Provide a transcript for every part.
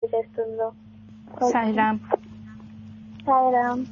చేస్తుందో సాయిరామ్ సాయిరామ్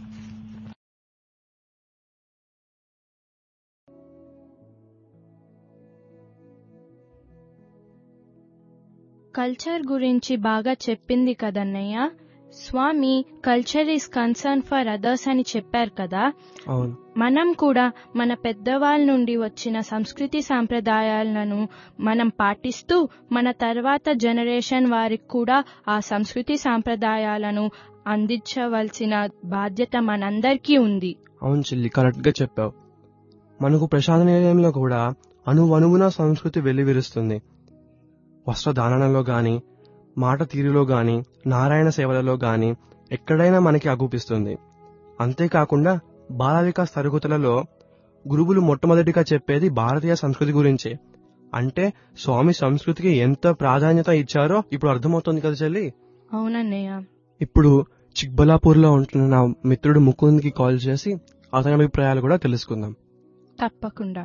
కల్చర్ గురించి బాగా చెప్పింది కదన్నయ్య Swami culture is concern for others అని చెప్పారు కదా అవును మనం కూడా మన పెద్దవాళ్ళ నుండి వచ్చిన సంస్కృతి సాంప్రదాయాలను మనం పాటిస్తూ మన తర్వాత జనరేషన్ వారికి కూడా ఆ సంస్కృతి సాంప్రదాయాలను అందించవలసిన బాధ్యత మనందరికీ ఉంది అవును చెల్లి కరెక్ట్ గా చెప్పావు మనకు ప్రసాద నిలయంలో కూడా అణువణువున సంస్కృతి వెల్లివిరుస్తుంది వస్త్రధారణలో గాని మాట తీరులో గాని నారాయణ సేవలలో గాని ఎక్కడైనా మనకి అగుపిస్తుంది అంతేకాకుండా బాల వికాస్ తరగతులలో గురువులు మొట్టమొదటిగా చెప్పేది భారతీయ సంస్కృతి గురించే అంటే స్వామి సంస్కృతికి ఎంత ప్రాధాన్యత ఇచ్చారో ఇప్పుడు అర్థమవుతుంది కదా చెల్లి అవునన్నయ్య ఇప్పుడు చిక్బలాపూర్ లో ఉంటున్న నా మిత్రుడు ముకుంద్కి కాల్ చేసి అతని అభిప్రాయాలు కూడా తెలుసుకుందాం తప్పకుండా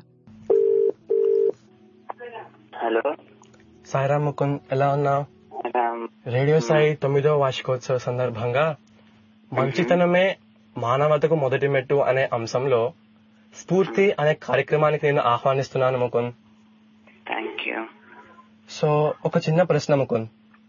హలో సాయిరామ్ ముకుంద్ ఎలా ఉన్నావు రామ్ రేడియో సాయి తొమ్మిదో వార్షికోత్సవ సందర్భంగా మంచితనమే మానవతకు మొదటి మెట్టు అనే అంశంలో స్ఫూర్తి అనే కార్యక్రమానికి నేను ఆహ్వానిస్తున్నాను ముకుంద్ థ్యాంక్ యూ సో ఒక చిన్న ప్రశ్న ముకుంద్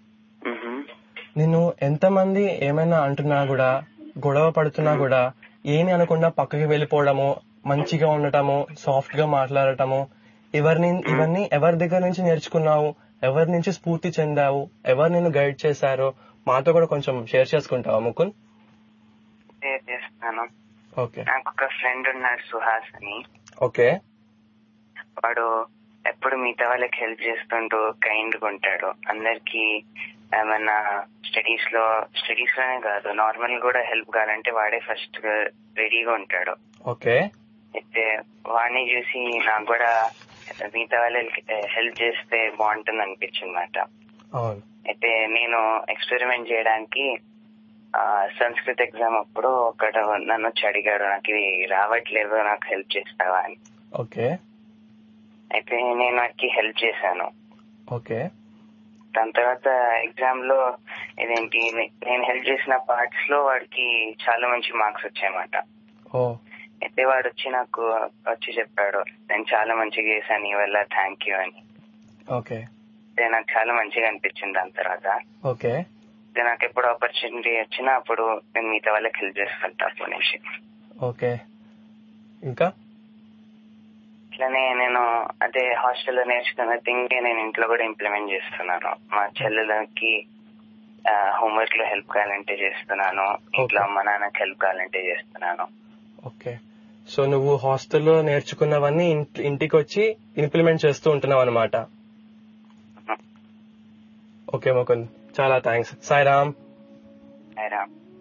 నేను ఎంతమంది ఏమైనా అంటున్నా కూడా గొడవ పడుతున్నా కూడా ఏమి అనకుండా పక్కకి వెళ్ళిపోవడము మంచిగా ఉండటము సాఫ్ట్ గా మాట్లాడటము ఎవరిని ఇవన్నీ ఎవరి దగ్గర నుంచి నేర్చుకున్నావు ఎవరి నుంచి స్ఫూర్తి చెందావు ఎవరు నిన్ను గైడ్ చేశారో మాతో కూడా కొంచెం షేర్ చేసుకుంటావా ముకుంద్ షేర్ చేస్తాను ఓకే నాకు ఒక ఫ్రెండ్ ఉన్నాడు సుహాస్ అని ఓకే వాడు ఎప్పుడు మిగతా వాళ్ళకి హెల్ప్ చేస్తుంటూ కైండ్ గా ఉంటాడు అందరికి ఏమన్నా స్టడీస్ లో స్టడీస్ లోనే కాదు నార్మల్ కూడా హెల్ప్ కావాలంటే వాడే ఫస్ట్ రెడీగా ఉంటాడు ఓకే అయితే వాడిని చూసి నాకు కూడా మిగతా వాళ్ళకి హెల్ప్ చేస్తే బాగుంటుంది అనిపించింది అనమాట అవును అయితే నేను ఎక్స్పెరిమెంట్ చేయడానికి ఆ, సంస్కృత్ ఎగ్జామ్ అప్పుడు ఒకడు నన్ను వచ్చి అడిగాడు నాకు ఇది రావట్లేదు నాకు హెల్ప్ చేస్తావా అని ఓకే అయితే నేను వాడికి హెల్ప్ చేశాను ఓకే దాని తర్వాత ఎగ్జామ్ లో ఇదేంటి నేను హెల్ప్ చేసిన పార్ట్స్ లో వాడికి చాలా మంచి మార్క్స్ వచ్చాయన్నమాట ఓ అయితే వాడు వచ్చి నాకు వచ్చి చెప్పాడు నేను చాలా మంచిగా చేశాను నీ వల్ల థ్యాంక్ యూ అని ఓకే అయితే నాకు చాలా మంచిగా అనిపించింది దాని తర్వాత ఓకే అయితే నాకు ఎప్పుడు ఆపర్చునిటీ వచ్చినా అప్పుడు నేను మిగతా వాళ్ళకి హెల్ప్ చేస్తుంటా అప్పటి నుంచి ఓకే ఇంకా ఇట్లానే నేను అదే హాస్టల్లో నేర్చుకున్న థింగ్ నేను ఇంట్లో కూడా ఇంప్లిమెంట్ చేస్తున్నాను మా చెల్లెలకి హోంవర్క్ లో హెల్ప్ కావాలంటే చేస్తున్నాను ఇంట్లో అమ్మ నాన్నకి హెల్ప్ కావాలంటే చేస్తున్నాను ఓకే సో నువ్వు హాస్టల్లో నేర్చుకున్నవన్నీ ఇంట్- ఇంటికి వచ్చి ఇంప్లిమెంట్ చేస్తూ ఉంటున్నావు అనమాట ఓకే ముకుంద్ చాలా థ్యాంక్స్ సాయిరామ్ అయినా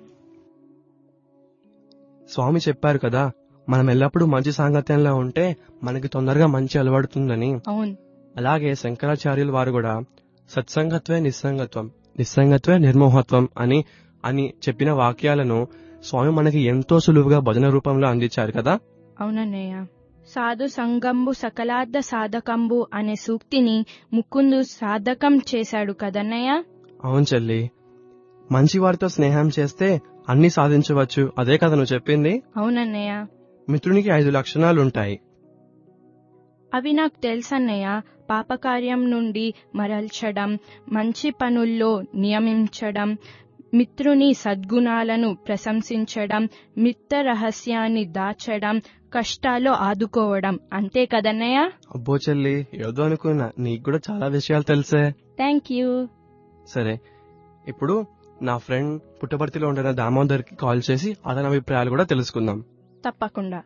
స్వామి చెప్పారు కదా మనం ఎల్లప్పుడూ మంచి సాంగత్యంలో ఉంటే మనకి తొందరగా మంచి అలవడుతుందని అవును అలాగే శంకరాచార్యుల వారు కూడా సత్సంగత్వే నిస్సంగత్వం నిస్సంగత్వే నిర్మోహత్వం అని అని చెప్పిన వాక్యాలను స్వామి మనకి ఎంతో సులువుగా భజన రూపంలో అందించారు కదా అవునన్నయ్య సాధు సంగంబు సకలార్థ సాధకంబు అనే సూక్తిని ముకుందు సాధకం చేశాడు కదన్నయ్య అవును చెల్లి మంచి వారితో స్నేహం చేస్తే అన్ని సాధించవచ్చు అదే కదా నువ్వు చెప్పింది అవునన్నయ్య మిత్రునికి ఐదు లక్షణాలుంటాయి అవి నాకు తెలుసన్నయ్య పాపకార్యం నుండి మరల్చడం మంచి పనుల్లో నియమించడం మిత్రుని సద్గుణాలను ప్రశంసించడం మిత్ర రహస్యాన్ని దాచడం కష్టాల్లో ఆదుకోవడం అంతే కదన్నయ్య అబ్బో చెల్లి ఏదో అనుకున్నా నీకు కూడా చాలా విషయాలు తెలుసే థ్యాంక్ యూ సరే ఇప్పుడు నా ఫ్రెండ్ పుట్టపర్తిలో ఉండిన దామోదర్ కి కాల్ చేసి అతని అభిప్రాయాలు కూడా తెలుసుకుందాం తప్పకుండా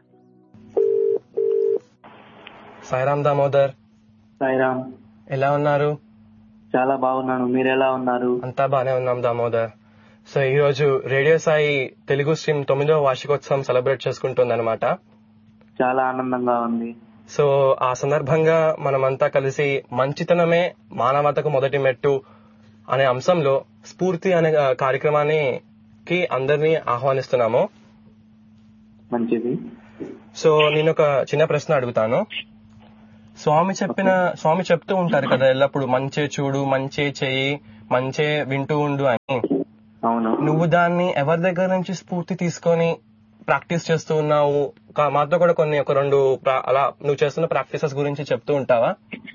సాయిరామ్ దామోదర్ సాయిరామ్ ఎలా ఉన్నారు చాలా బాగున్నాను మీరు ఎలా ఉన్నారు అంతా బానే ఉన్నాం దామోదర్ సో ఈ రోజు రేడియో సాయి తెలుగు స్ట్రీమ్ తొమ్మిదవ వార్షికోత్సవం సెలబ్రేట్ చేసుకుంటుంది అనమాట చాలా ఆనందంగా ఉంది సో ఆ సందర్భంగా మనమంతా కలిసి మంచితనమే మానవతకు మొదటి మెట్టు అనే అంశంలో స్ఫూర్తి అనే ఆ, కార్యక్రమాన్ని కి అందరినీ ఆహ్వానిస్తున్నాము మంచిది సో నేను ఒక చిన్న ప్రశ్న అడుగుతాను స్వామి చెప్పిన స్వామి చెప్తూ ఉంటారు కదా ఎల్లప్పుడు మంచి చూడు మంచి చెయ్యి మంచి వింటూ ఉండు అని అవును నువ్వు దాన్ని ఎవరి దగ్గర నుంచి స్ఫూర్తి తీసుకొని ప్రాక్టీస్ చేస్తూ ఉన్నావు కా- మాతో కూడా కొన్ని ఒక రెండు ప్రా- అలా నువ్వు చేస్తున్న ప్రాక్టీసెస్ గురించి చెప్తూ ఉంటావా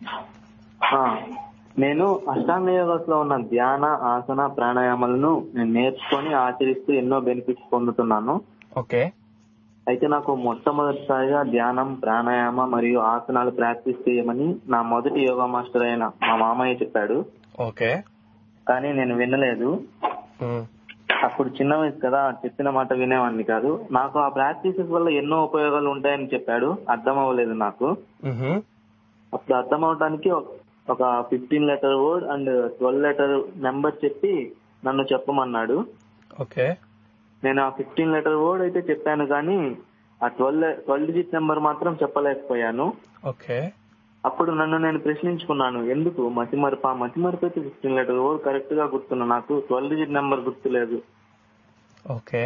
ఆ, నేను అష్టాంగ యోగాస్ లో ఉన్న ధ్యాన ఆసన ప్రాణాయామాలను నేను నేర్చుకొని ఆచరిస్తూ ఎన్నో బెనిఫిట్స్ పొందుతున్నాను ఓకే అయితే నాకు మొట్టమొదటిసారిగా ధ్యానం ప్రాణాయామ మరియు ఆసనాలు ప్రాక్టీస్ చేయమని నా మొదటి యోగా మాస్టర్ అయిన మా మామయ్య చెప్పాడు ఓకే కానీ నేను వినలేదు ఉమ్, అప్పుడు చిన్న వయసు కదా చెప్పిన మాట వినేవాడిని కాదు నాకు ఆ ప్రాక్టీసెస్ వల్ల ఎన్నో ఉపయోగాలు ఉంటాయని చెప్పాడు అర్థం అవ్వలేదు నాకు మ్హూ. అప్పుడు అర్థం అవడానికి ఒక- ఒక fifteen letter word and twelve letter number చెప్పి నన్ను చెప్పమన్నాడు ఓకే నేను ఆ ఫిఫ్టీన్ లెటర్ వర్డ్ అయితే చెప్పాను కానీ ఆ ట్వెల్వ్ ట్వెల్వ్ డిజిట్ నెంబర్ మాత్రం చెప్పలేకపోయాను ఓకే అప్పుడు నన్ను నేను ప్రశ్నించుకున్నాను ఎందుకు మతిమరుప మతిమరుపు అయితే ఫిఫ్టీన్ లెటర్ వర్డ్ కరెక్ట్ గా గుర్తున్నా నాకు ట్వెల్వ్ డిజిట్ నెంబర్ గుర్తులేదు ఓకే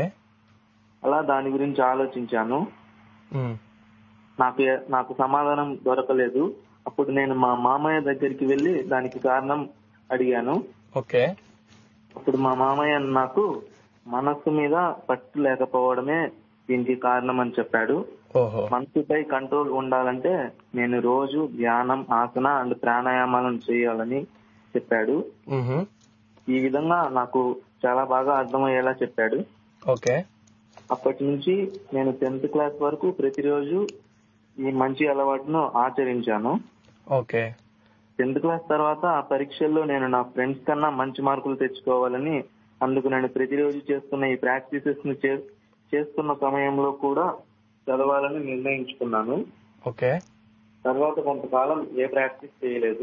అలా దాని గురించి ఆలోచించాను ఉమ్, నాకు ఏ- నాకు సమాధానం దొరకలేదు అప్పుడు నేను మా మామయ్య దగ్గరికి వెళ్లి దానికి కారణం అడిగాను ఓకే అప్పుడు మా మామయ్య నాకు మనస్సు మీద పట్టు లేకపోవడమే దీనికి కారణం అని చెప్పాడు ఓహో మనసుపై కంట్రోల్ ఉండాలంటే నేను రోజు ధ్యానం ఆసన అండ్ ప్రాణాయామాలను చేయాలని చెప్పాడు మ్హూ. ఈ విధంగా నాకు చాలా బాగా అర్థమయ్యేలా చెప్పాడు ఓకే అప్పటి నుంచి నేను టెన్త్ క్లాస్ వరకు ప్రతిరోజు ఈ మంచి అలవాటును ఆచరించాను ఓకే టెన్త్ క్లాస్ తర్వాత ఆ పరీక్షల్లో నేను నా ఫ్రెండ్స్ కన్నా మంచి మార్కులు తెచ్చుకోవాలని అందుకు నేను ప్రతిరోజు చేస్తున్న ఈ ప్రాక్టీసెస్ ని చే- చేస్తున్న సమయంలో కూడా చదవాలని నిర్ణయించుకున్నాను ఓకే తర్వాత కొంతకాలం ఏ ప్రాక్టీస్ చేయలేదు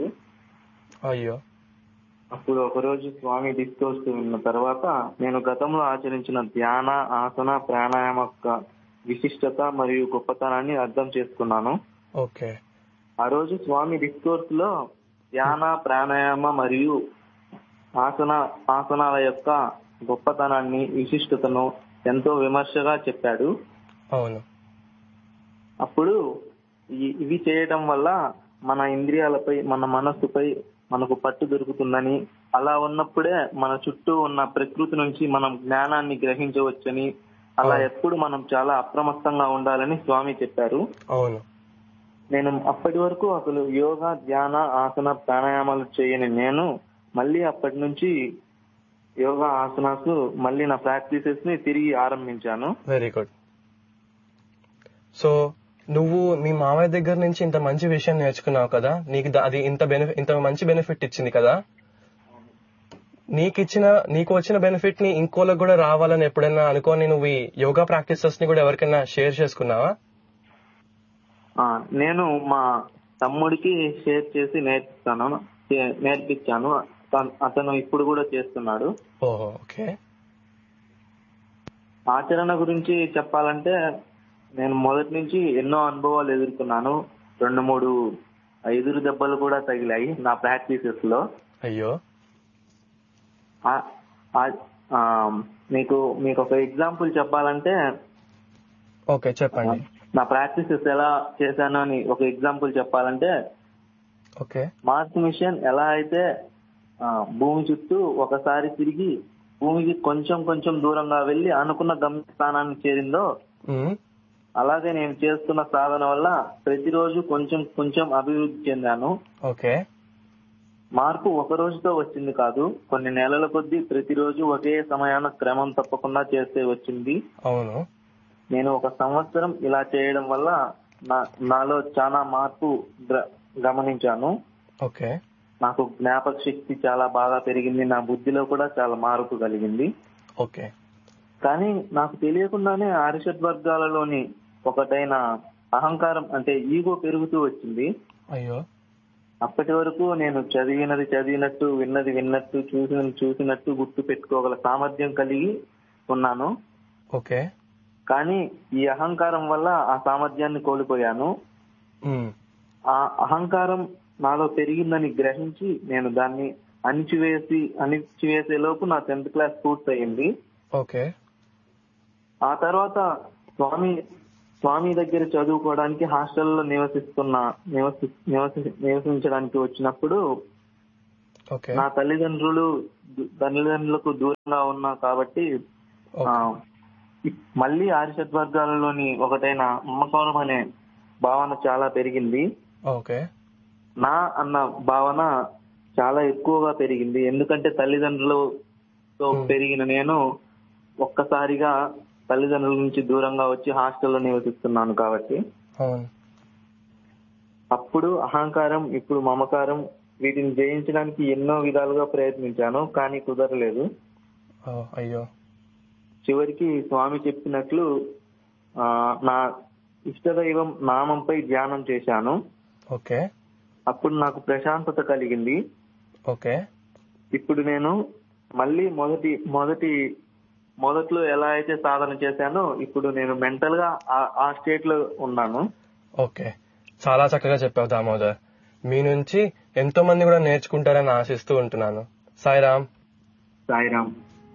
అయ్యో అప్పుడు ఒకరోజు స్వామి డిస్కోర్స్ విన్న తర్వాత నేను గతంలో ఆచరించిన ధ్యాన ఆసన ప్రాణాయామ యొక్క విశిష్టత మరియు గొప్పతనాన్ని అర్థం చేసుకున్నాను ఓకే ఆ రోజు స్వామి డిస్కోర్స్ లో ధ్యాన ప్రాణాయామ మరియు ఆసన ఆసనాల యొక్క గొప్పతనాన్ని విశిష్టతను ఎంతో విమర్శగా చెప్పాడు అవును అప్పుడు ఈ- ఇవి చేయడం వల్ల మన ఇంద్రియాలపై మన మనస్సుపై మనకు పట్టు దొరుకుతుందని అలా ఉన్నప్పుడే మన చుట్టూ ఉన్న ప్రకృతి నుంచి మనం జ్ఞానాన్ని గ్రహించవచ్చని అలా ఎప్పుడు మనం చాలా అప్రమత్తంగా ఉండాలని స్వామి చెప్పారు అవును నేను అప్పటి వరకు అసలు యోగా ధ్యాన ఆసన ప్రాణాయామాలు చేయని నేను మళ్ళీ అప్పటి నుంచి యోగా ఆసనాస్ మళ్ళీ నా ప్రాక్టీసెస్ ని తిరిగి ఆరంభించాను వెరీ గుడ్ సో నువ్వు మీ మామయ్య దగ్గర నుంచి ఇంత మంచి విషయం నేర్చుకున్నావు కదా నీకు దా- అది ఇంత బెనిఫిట్ ఇంత మంచి బెనిఫిట్ ఇచ్చింది కదా నీకు ఇచ్చిన నీకు వచ్చిన బెనిఫిట్ ని ఇంకోళ్ళకి కూడా రావాలని ఎప్పుడైనా అనుకోని నువ్వు ఈ యోగా ప్రాక్టీసెస్ ని కూడా ఎవరికైనా షేర్ చేసుకున్నావా ఆ, నేను మా తమ్ముడికి షేర్ చేసి నేర్పిస్తాను చే- నేర్పించాను తన్- అతను ఇప్పుడు కూడా చేస్తున్నాడు ఓహో ఓకే ఆచరణ గురించి చెప్పాలంటే నేను మొదటి నుంచి ఎన్నో అనుభవాలు ఎదుర్కొన్నాను రెండు మూడు ఐదురు దెబ్బలు కూడా తగిలాయి నా ప్రాక్టీసెస్ లో అయ్యో ఆ- ఆ- ఆ, మీకు మీకు ఒక ఎగ్జాంపుల్ చెప్పాలంటే ఓకే చెప్పండి నా ప్రాక్టీసెస్ ఎలా చేశాను అని ఒక ఎగ్జాంపుల్ చెప్పాలంటే ఓకే మార్స్ మిషన్ ఎలా అయితే ఆ, భూమి చుట్టూ ఒకసారి తిరిగి భూమికి కొంచెం కొంచెం దూరంగా వెళ్లి అనుకున్న గమ్యస్థానాన్ని చేరిందో మ్మ్. అలాగే నేను చేస్తున్న సాధన వల్ల ప్రతిరోజు కొంచెం కొంచెం అభివృద్ధి చెందాను ఓకే మార్పు ఒక రోజుతో వచ్చింది కాదు కొన్ని నెలల కొద్దీ ప్రతిరోజు ఒకే సమయాన క్రమం తప్పకుండా చేస్తే వచ్చింది అవును నేను ఒక సంవత్సరం ఇలా చేయడం వల్ల నా- నాలో చాలా మార్పు గ్ర- గమనించాను ఓకే నాకు జ్ఞాపక శక్తి చాలా బాగా పెరిగింది నా బుద్ధిలో కూడా చాలా మార్పు కలిగింది ఓకే కానీ నాకు తెలియకుండానే ఆరిషడ్ వర్గాలలోని ఒకటైన అహంకారం అంటే ఈగో పెరుగుతూ వచ్చింది అయ్యో అప్పటి వరకు నేను చదివినది చదివినట్టు విన్నది విన్నట్టు చూసినది చూసినట్టు గుర్తు పెట్టుకోగల సామర్థ్యం కలిగి ఉన్నాను ఓకే కానీ ఈ అహంకారం వల్ల ఆ సామర్థ్యాన్ని కోల్పోయాను మ్మ్. ఆ అహంకారం నాలో పెరిగిందని గ్రహించి నేను దాన్ని అణిచివేసి అణిచివేసే లోపు నా టెన్త్ క్లాస్ పూర్తయింది ఓకే ఆ తర్వాత స్వామి స్వామి దగ్గర చదువుకోవడానికి హాస్టల్లో నివసిస్తున్న నివసి నివసి నివసించడానికి వచ్చినప్పుడు ఓకే నా తల్లిదండ్రులు దు- తల్లిదండ్రులకు దూరంగా ఉన్నా కాబట్టి ఆ, ఇ- మళ్ళీ ఆరిషద్వర్గాలలోని ఒకటైన మమకారం అనే భావన చాలా పెరిగింది ఓకే నా అన్న భావన చాలా ఎక్కువగా పెరిగింది ఎందుకంటే తల్లిదండ్రులతో పెరిగిన నేను ఒక్కసారిగా తల్లిదండ్రుల నుంచి దూరంగా వచ్చి హాస్టల్లో నివసిస్తున్నాను కాబట్టి అవును అప్పుడు అహంకారం ఇప్పుడు మమకారం వీటిని జయించడానికి ఎన్నో విధాలుగా ప్రయత్నించాను కానీ కుదరలేదు ఓ, అయ్యో చివరికి స్వామి చెప్పినట్లు ఆ, నా ఇష్టదైవం నామంపై ధ్యానం చేశాను ఓకే అప్పుడు నాకు ప్రశాంతత కలిగింది ఓకే ఇప్పుడు నేను మళ్ళీ మొదటి మొదటి మొదట్లో ఎలా అయితే సాధన చేశానో ఇప్పుడు నేను మెంటల్ గా ఆ- ఆ స్టేట్ లో ఉన్నాను ఓకే చాలా చక్కగా చెప్పావు దామోదర్ మీ నుంచి ఎంతో మంది కూడా నేర్చుకుంటారని ఆశిస్తూ ఉంటున్నాను సాయిరామ్ సాయిరామ్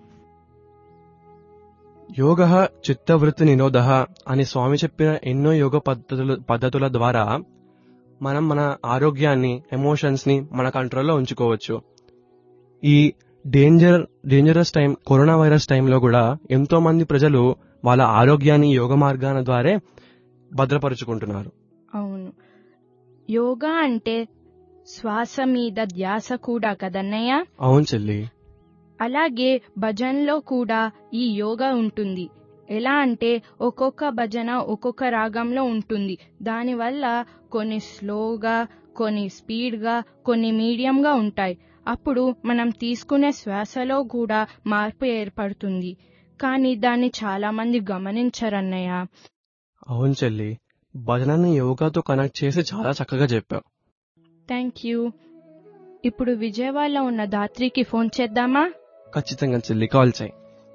యోగ చిత్తవృత్తి నిరోధ అని స్వామి చెప్పిన ఎన్నో యోగ పద్ధతుల పద్ధతుల ద్వారా మనం మన ఆరోగ్యాన్ని ఎమోషన్స్ ని మన కంట్రోల్లో ఉంచుకోవచ్చు ఈ danger dangerous time corona virus టైంలో కూడా ఎంతో మంది ప్రజలు వాళ్ళ ఆరోగ్యాన్ని యోగ మార్గాల ద్వారే భద్రపరుచుకుంటున్నారు అవును యోగా అంటే శ్వాస మీద ధ్యాస కూడా కదన్నయ్య అవును చెల్లి అలాగే భజన్లో కూడా ఈ యోగా ఉంటుంది ఎలా అంటే ఒక్కొక్క భజన ఒక్కొక్క రాగంలో ఉంటుంది దానివల్ల కొన్ని స్లోగా కొన్ని స్పీడ్గా కొన్ని మీడియంగా ఉంటాయి అప్పుడు మనం తీసుకునే శ్వాసలో కూడా మార్పు ఏర్పడుతుంది కానీ దాన్ని చాలా మంది గమనించరన్నయ్య అవును చెల్లి భజనని యోగాతో కనెక్ట్ చేసి చాలా చక్కగా చెప్పావు థ్యాంక్ యూ ఇప్పుడు విజయవాడలో ఉన్న దాత్రికి ఫోన్ చేద్దామా ఖచ్చితంగా చెల్లి కాల్ చేయి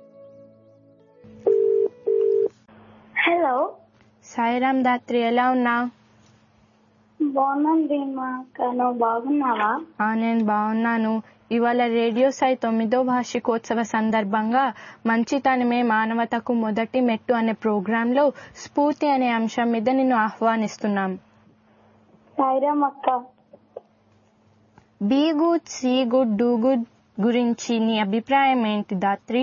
హలో సాయిరామ్ దాత్రి ఎలా ఉన్నావు బాగున్నాను రీమా అక్క నువ్వు బాగున్నావా ఆ నేను బాగున్నాను ఇవాళ రేడియో సాయి తొమ్మిదో వార్షికోత్సవ సందర్భంగా మంచితనమే మానవతకు మొదటి మెట్టు అనే ప్రోగ్రాంలో స్ఫూర్తి అనే అంశం మీద నిన్ను ఆహ్వానిస్తున్నాం సాయిరామ్ అక్క be good see good do good గురించి నీ అభిప్రాయం ఏంటి దాత్రి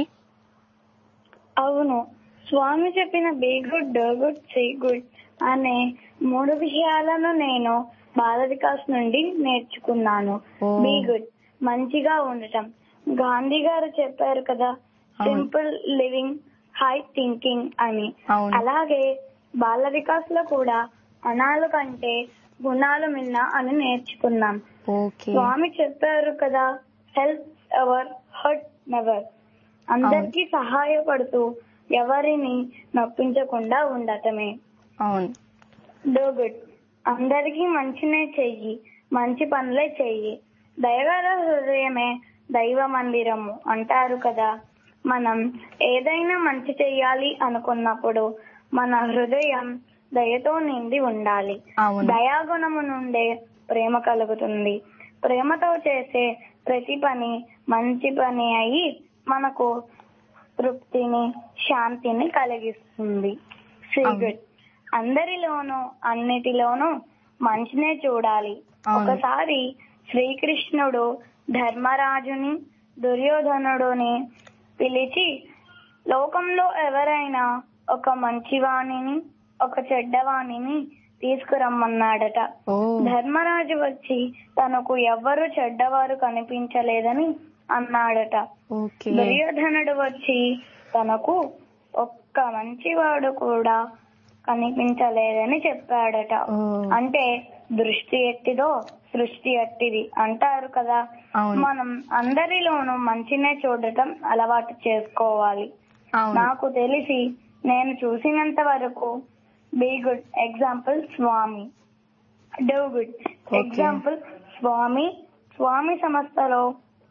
అవును స్వామి చెప్పిన be good do good see good అనే మూడు విషయాలను నేను బాల వికాస్ నుండి నేర్చుకున్నాను ఓ. బీ గుడ్ మంచిగా ఉండటం గాంధీ గారు చెప్పారు కదా సింపుల్ లివింగ్ హై థింకింగ్ అని అవును. అలాగే బాల వికాస్ లో కూడా అణాలు కంటే గుణాలు మిన్న అని నేర్చుకున్నాం ఓకే స్వామి చెప్పారు కదా హెల్ప్ ఎవర్ హర్ట్ నెవర్ అందరికీ సహాయపడుతూ ఎవరిని నొప్పించకుండా ఉండటమే అవును డో గుడ్ అందరికీ మంచినే చెయ్యి మంచి పనులే చెయ్యి దయగల హృదయమే దైవ మందిరము అంటారు కదా మనం ఏదైనా మంచి చెయ్యాలి అనుకున్నప్పుడు మన హృదయం దయతో నిండి ఉండాలి అవును దయాగుణము నుండే ప్రేమ కలుగుతుంది ప్రేమతో చేసే ప్రతి పని మంచి పని అయి మనకు తృప్తిని శాంతిని కలిగిస్తుంది శ్రీ అవును. గుడ్ అందరిలోనూ అన్నిటిలోనూ మంచినే చూడాలి అవును. ఒకసారి శ్రీకృష్ణుడు ధర్మరాజుని దుర్యోధనుడుని పిలిచి లోకంలో ఎవరైనా ఒక మంచివాణిని ఒక చెడ్డవాణిని తీసుకురమ్మన్నాడట ఓ ధర్మరాజు వచ్చి తనకు ఎవ్వరు చెడ్డవారు కనిపించలేదని అన్నాడట ఓకే దుర్యోధనుడు వచ్చి తనకు ఒక్క మంచివాడు కూడా కనిపించలేదని చెప్పాడట ఓ అంటే దృష్టి ఎట్టిదో సృష్టి ఎట్టిది అంటారు కదా అవును మనం అందరిలోనూ మంచినే చూడటం అలవాటు చేసుకోవాలి అవును నాకు తెలిసి నేను చూసినంత వరకు be good example Swami do good example Swami Swami సంస్థలో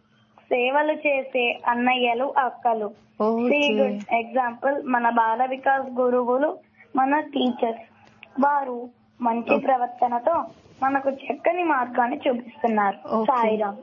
సేవలు చేసే అన్నయ్యలు అక్కలు సి ఓకే గుడ్ ఎగ్జాంపుల్ మన బాల వికాస్ గురువులు మన టీచర్స్ వారు మంచి ప్రవర్తనతో మనకు చక్కని మార్గాన్ని చూపిస్తున్నారు Okay. Sairam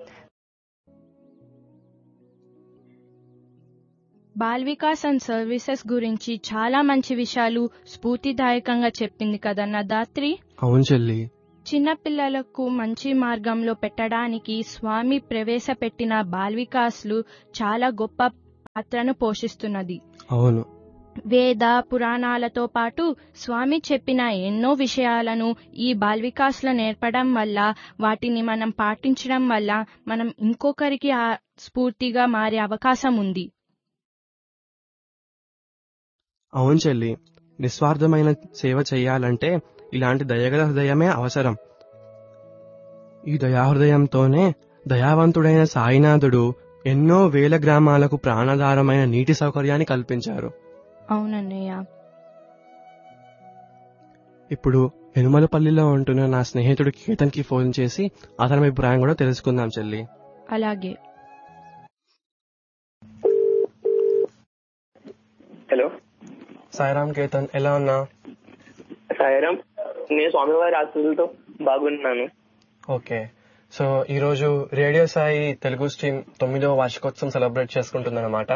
Bal Vikas and services గురించి చాలా మంచి విషయాలు స్ఫూర్తిదాయకంగా చెప్పింది కదన్న దాత్రి అవును చెల్లి చిన్నపిల్లలకు మంచి మార్గంలో పెట్టడానికి స్వామి ప్రవేశపెట్టిన బాల్వికాస్లు చాలా గొప్ప పాత్రను పోషిస్తున్నది అవును వేద పురాణాలతో పాటు స్వామి చెప్పిన ఎన్నో విషయాలను ఈ బాల్వికాస్లో నేర్పడం వల్ల వాటిని మనం పాటించడం వల్ల మనం ఇంకొకరికి ఆ స్ఫూర్తిగా మారే అవకాశం ఉంది అవును చెల్లి నిస్వార్థమైన సేవ చేయాలంటే ఇలాంటి దయగల హృదయమే అవసరం ఈ దయాహృదయంతోనే దయావంతుడైన సాయినాథుడు ఎన్నో వేల గ్రామాలకు ప్రాణాధారమైన నీటి సౌకర్యాన్ని కల్పించారు అవునన్నయ్య ఇప్పుడు ఎనుమలపల్లిలో ఉంటున్న నా స్నేహితుడు కేతన్కి ఫోన్ చేసి అతని అభిప్రాయం కూడా తెలుసుకుందాం చెల్లి అలాగే హలో సాయిరామ్ కేతన్ ఎలా ఉన్నా సాయిరాం నేను స్వామివారి ఆశీస్సులతో బాగున్నాను ఓకే సో ఈ రోజు రేడియో సాయి తెలుగు స్ట్రీమ్ తొమ్మిదవ వార్షికోత్సవం సెలబ్రేట్ చేసుకుంటుందన్నమాట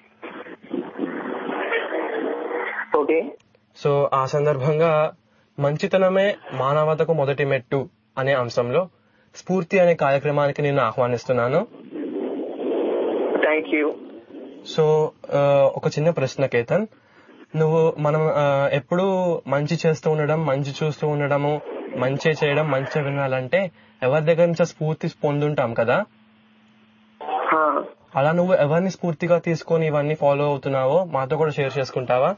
ఓకే సో ఆ సందర్భంగా మంచితనమే మానవతకు మొదటి మెట్టు అనే అంశంలో స్ఫూర్తి అనే కార్యక్రమానికి నేను ఆహ్వానిస్తున్నాను థ్యాంక్ యూ సో ఆ, ఒక చిన్న ప్రశ్న కేతన్ నువ్వు మనం ఆ, ఎప్పుడూ మంచి చేస్తూ ఉండడం మంచి చూస్తూ ఉండడము మంచి చేయడం మంచి వినాలంటే ఎవరి దగ్గర నుంచి ఆ స్ఫూర్తి పొందుంటాం కదా అలా నువ్వు ఎవరిని స్ఫూర్తిగా తీసుకొని ఇవన్నీ ఫాలో అవుతున్నావో మాతో కూడా షేర్ చేసుకుంటావా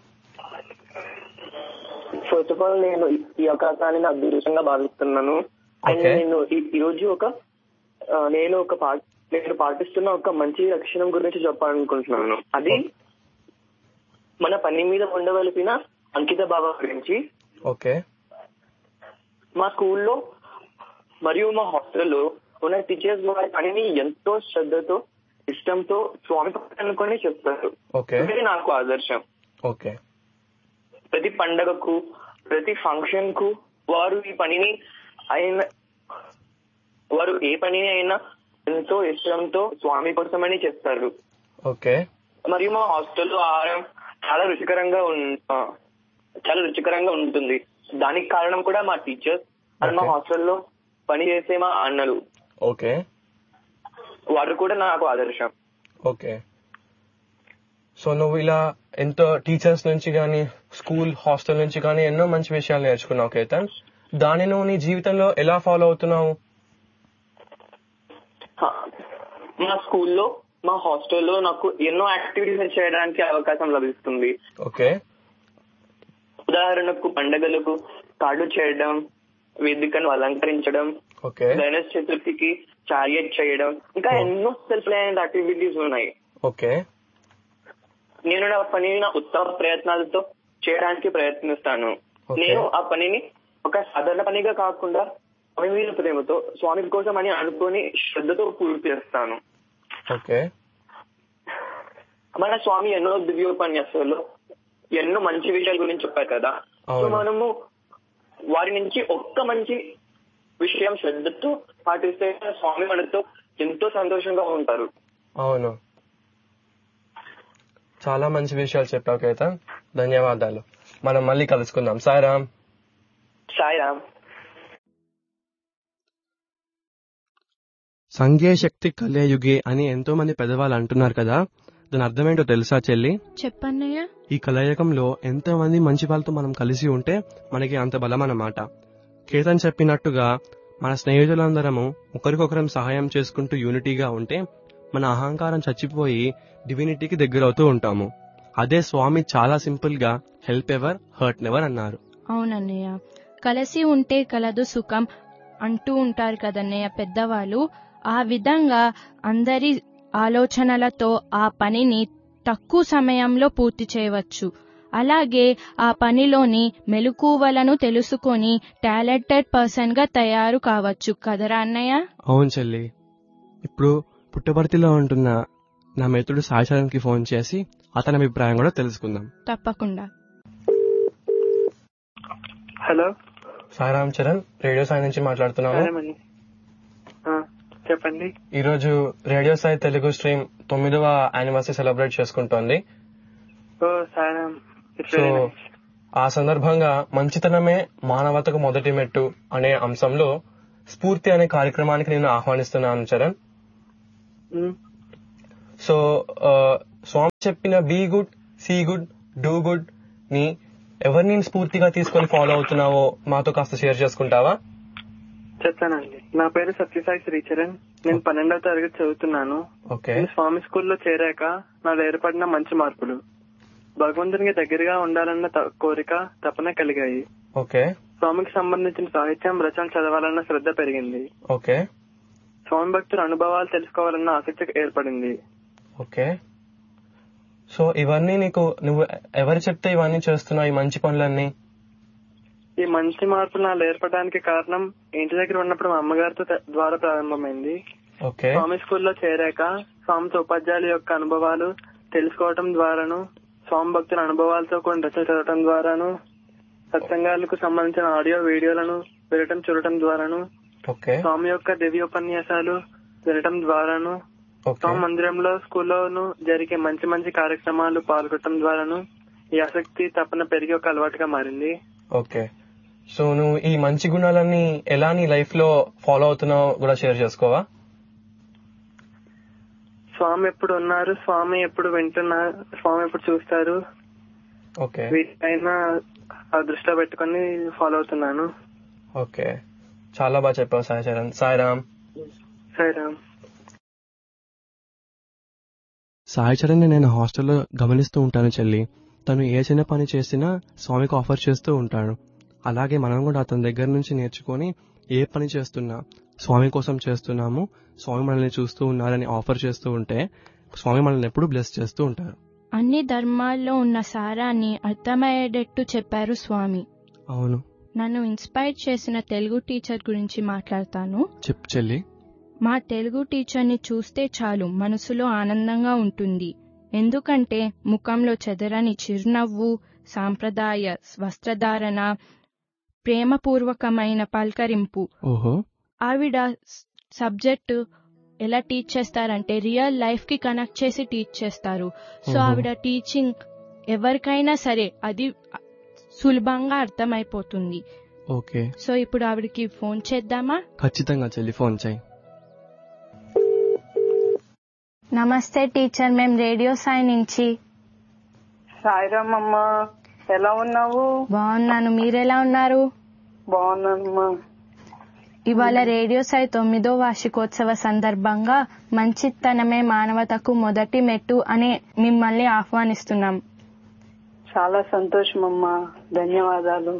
ఫస్ట్ ఆఫ్ ఆల్ నేను ఈ- ఈ అవకాశాన్ని నా అదృష్టంగా భావిస్తున్నాను అండ్ Okay. నేను ఈ- ఈ రోజు ఒక ఆ, నేను ఒక పా- నేను పాటిస్తున్న ఒక మంచి లక్షణం గురించి చెప్పాలనుకుంటున్నాను అది మన పని మీద ఉండవలసిన అంకిత భావం గురించి ఓకే మా స్కూల్లో మరియు మా హాస్టల్లో ఉన్న టీచర్స్ వారి పనిని ఎంతో శ్రద్ధతో ఇష్టంతో స్వామి పని అనుకొని చెప్తారు ఓకే ఇది నాకు ఆదర్శం ఓకే ప్రతి పండగకు ప్రతి ఫంక్షన్ కు వారు ఈ పనిని అయిన వారు ఏ పనిని అయినా ఎంతో ఇష్టంతో స్వామి కోసమని చెప్తారు ఓకే మరియు మా హాస్టల్లో ఆహారం చాలా రుచికరంగా ఉన్- ఆ, చాలా రుచికరంగా ఉంటుంది దానికి కారణం కూడా మా టీచర్స్ అండ్ మా Okay. హాస్టల్లో పని చేసే మా అన్నలు ఓకే వారు కూడా నాకు ఆదర్శం ఓకే సో నువ్వు ఇలా ఎంతో టీచర్స్ నుంచి కానీ స్కూల్ హాస్టల్ నుంచి కానీ ఎన్నో మంచి విషయాలు నేర్చుకున్నావు కేతన్ దాన్ని నువ్వు నీ జీవితంలో ఎలా ఫాలో అవుతున్నావు హా. మా స్కూల్లో మా హాస్టల్లో నాకు ఎన్నో యాక్టివిటీస్ చేయడానికి అవకాశం లభిస్తుంది ఓకే ఉదాహరణకు పండగలకు కార్డు చేయడం వేదికను అలంకరించడం ఓకే గణేష్ చతుర్థికి చారియట్ చేయడం ఇంకా Oh. ఎన్నో సెల్ఫ్ లైన్ యాక్టివిటీస్ ఉన్నాయి ఓకే నేను నా పనిని నా ఉత్తమ ప్రయత్నాలతో చేయడానికి ప్రయత్నిస్తాను Okay. నేను ఆ పనిని ఒక సాధారణ పనిగా కాకుండా స్వామి మీద ప్రేమతో స్వామి కోసం అని అనుకొని శ్రద్ధతో పూర్తి చేస్తాను ఓకే మన స్వామి ఎన్నో దివ్యోపన్యాసాల్లో ఎన్నో మంచి విషయాల గురించి చెప్పారు కదా సో అవును. మనము వారి నుంచి ఒక్క మంచి విషయం శ్రద్ధతో పాటిస్తే స్వామి మనతో ఎంతో సంతోషంగా ఉంటారు అవును చాలా మంచి విషయాలు చెప్పావు కేతన్ ధన్యవాదాలు మనం మళ్ళీ కలుసుకుందాం సాయిరామ్ సాయిరామ్ సంఘే శక్తి కలయుగే అని ఎంతో మంది పెద్దవాళ్ళు అంటున్నారు కదా దాని అర్థమేంటో తెలుసా చెల్లి చెప్పన్నయ్య ఈ కలయకంలో ఎంతో మంది మంచి వాళ్ళతో మనం కలిసి ఉంటే మనకి అంత బలం అన్నమాట కేతన్ చెప్పినట్టుగా మన స్నేహితులందరము ఒకరికొకరం సహాయం చేసుకుంటూ యూనిటీగా ఉంటే మన అహంకారం చచ్చిపోయి డివినిటీకి దగ్గరవుతూ ఉంటాము అదే స్వామి చాలా సింపుల్ గా హెల్ప్ ఎవర్ హర్ట్ నెవర్ అన్నారు అవునన్నయ్య కలిసి ఉంటే కలదు సుఖం అంటూ ఉంటారు కదన్నయ్య పెద్దవాళ్ళు ఆ విధంగా అందరి ఆలోచనలతో ఆ పనిని తక్కువ సమయంలో పూర్తి చేయవచ్చు అలాగే ఆ పనిలోని మెలకువలను తెలుసుకొని టాలెంటెడ్ పర్సన్ గా తయారు కావచ్చు కదరా అన్నయ్య అవును చెల్లి ఇప్పుడు పుట్టపర్తిలో ఉంటున్న నా మిత్రుడు సాయిచరణ్కి ఫోన్ చేసి అతని అభిప్రాయం కూడా తెలుసుకుందాం తప్పకుండా హలో సాయిరామ్ చరణ్ రేడియో సాయి నుంచి మాట్లాడుతున్నాము సరేమండి ఆ, చెప్పండి ఈ రోజు రేడియో సాయి తెలుగు స్ట్రీమ్ తొమ్మిదవ యానివర్సరీ సెలబ్రేట్ చేసుకుంటోంది ఓ సారం ఇట్స్ సో వెరీ నైస్ ఆ సందర్భంగా మంచితనమే మానవతకు మొదటి మెట్టు అనే అంశంలో స్ఫూర్తి అనే కార్యక్రమానికి నేను ఆహ్వానిస్తున్నాను చరణ్ ఉమ్, సో ఆ, స్వామి చెప్పిన be good see good do good ని ఎవరిని స్ఫూర్తిగా తీసుకొని ఫాలో అవుతున్నావో మాతో కాస్త షేర్ చేసుకుంటావా చెప్తానండి నా పేరు సత్యసాయి శ్రీచరణ్ నేను పన్నెండవ తరగతి చదువుతున్నాను ఓకే నేను స్వామి స్కూల్లో చేరాక నాలో ఏర్పడిన మంచి మార్పులు భగవంతునికి దగ్గరగా ఉండాలన్న త- కోరిక తపన కలిగాయి ఓకే స్వామికి సంబంధించిన సాహిత్యం రచనలు చదవాలన్న శ్రద్ధ పెరిగింది ఓకే స్వామి భక్తుల అనుభవాలు తెలుసుకోవాలన్న ఆసక్తి ఏర్పడింది ఓకే సో ఇవన్నీ నీకు నువ్వు ఎవరు చెప్తే ఇవన్నీ చేస్తున్నావు ఈ మంచి పనులన్నీ ఈ మంచి మార్పులు నాలో ఏర్పడడానికి కారణం ఇంటి దగ్గర ఉన్నప్పుడు మా అమ్మగారితో త- ద్వారా ప్రారంభమైంది ఓకే స్వామి స్కూల్లో చేరాక స్వామితో ఉపాధ్యాయుల యొక్క అనుభవాలు తెలుసుకోవటం ద్వారాను స్వామి భక్తుల అనుభవాలతో కొన్ని రచన చదవటం ద్వారాను సత్సంగాలకు సంబంధించిన ఆడియో వీడియోలను వినటం చూడటం ద్వారాను ఓకే స్వామి యొక్క దివ్యోపన్యాసాలు వినటం ద్వారాను ఓకే స్వామి మందిరంలో స్కూల్లోను జరిగే మంచి మంచి కార్యక్రమాలు పాల్గొనడం ద్వారాను ఈ ఆసక్తి తపన పెరిగి ఒక అలవాటుగా మారింది ఓకే సో నువ్వు ఈ మంచి గుణాలన్నీ ఎలా నీ లైఫ్ లో ఫాలో అవుతున్నావు కూడా షేర్ చేసుకోవా స్వామి ఎప్పుడు ఉన్నారు స్వామి ఎప్పుడు వింటున్నారు స్వామి ఎప్పుడు చూస్తారు ఓకే వీటిపైన ఆ దృష్టిలో పెట్టుకొని ఫాలో అవుతున్నాను ఓకే చాలా బాగా చెప్పావు సాయి చరణ్ సాయిరామ్ సరేరామ్ సాయి చరణ్ని నేను హాస్టల్లో గమనిస్తూ ఉంటాను చెల్లి తను ఏ చిన్న పని చేసినా స్వామికి ఆఫర్ చేస్తూ ఉంటాడు అలాగే మనం కూడా అతని దగ్గర నుంచి నేర్చుకొని ఏ పని చేస్తున్నా స్వామి కోసం చేస్తున్నాము స్వామి మనల్ని చూస్తూ ఉన్నారని ఆఫర్ చేస్తూ ఉంటే స్వామి మనల్ని ఎప్పుడు బ్లెస్ చేస్తూ ఉంటారు అన్ని ధర్మాల్లో ఉన్న సారాన్ని అర్థమయ్యేటట్టు చెప్పారు స్వామి అవును నన్ను ఇన్స్పైర్ చేసిన తెలుగు టీచర్ గురించి మాట్లాడతాను చెప్పు చెల్లి మా తెలుగు టీచర్ని చూస్తే చాలు మనసులో ఆనందంగా ఉంటుంది ఎందుకంటే ముఖంలో చెదరని చిరునవ్వు సాంప్రదాయ వస్త్రధారణ ప్రేమపూర్వకమైన పలకరింపు ఓహో ఆవిడ సబ్జెక్టు ఎలా టీచ్ చేస్తారంటే రియల్ లైఫ్ కి కనెక్ట్ చేసి టీచ్ చేస్తారు సో ఓహో. ఆవిడ టీచింగ్ ఎవరికైనా సరే అది సులభంగా అర్థమైపోతుంది ఓకే సో ఇప్పుడు ఆవిడకి ఫోన్ చేద్దామా ఖచ్చితంగా చెల్లి ఫోన్ చేయి నమస్తే టీచర్ మేము రేడియో సాయి నుంచి సాయిరామ్ అమ్మా ఎలా ఉన్నావు బాగున్నాను మీరెలా ఉన్నారు బాగున్నానమ్మా ఇవాళ రేడియో సాయి తొమ్మిదో వార్షికోత్సవ సందర్భంగా మంచితనమే మానవతకు మొదటి మెట్టు అని మిమ్మల్ని ఆహ్వానిస్తున్నాం చాలా సంతోషం అమ్మా ధన్యవాదాలు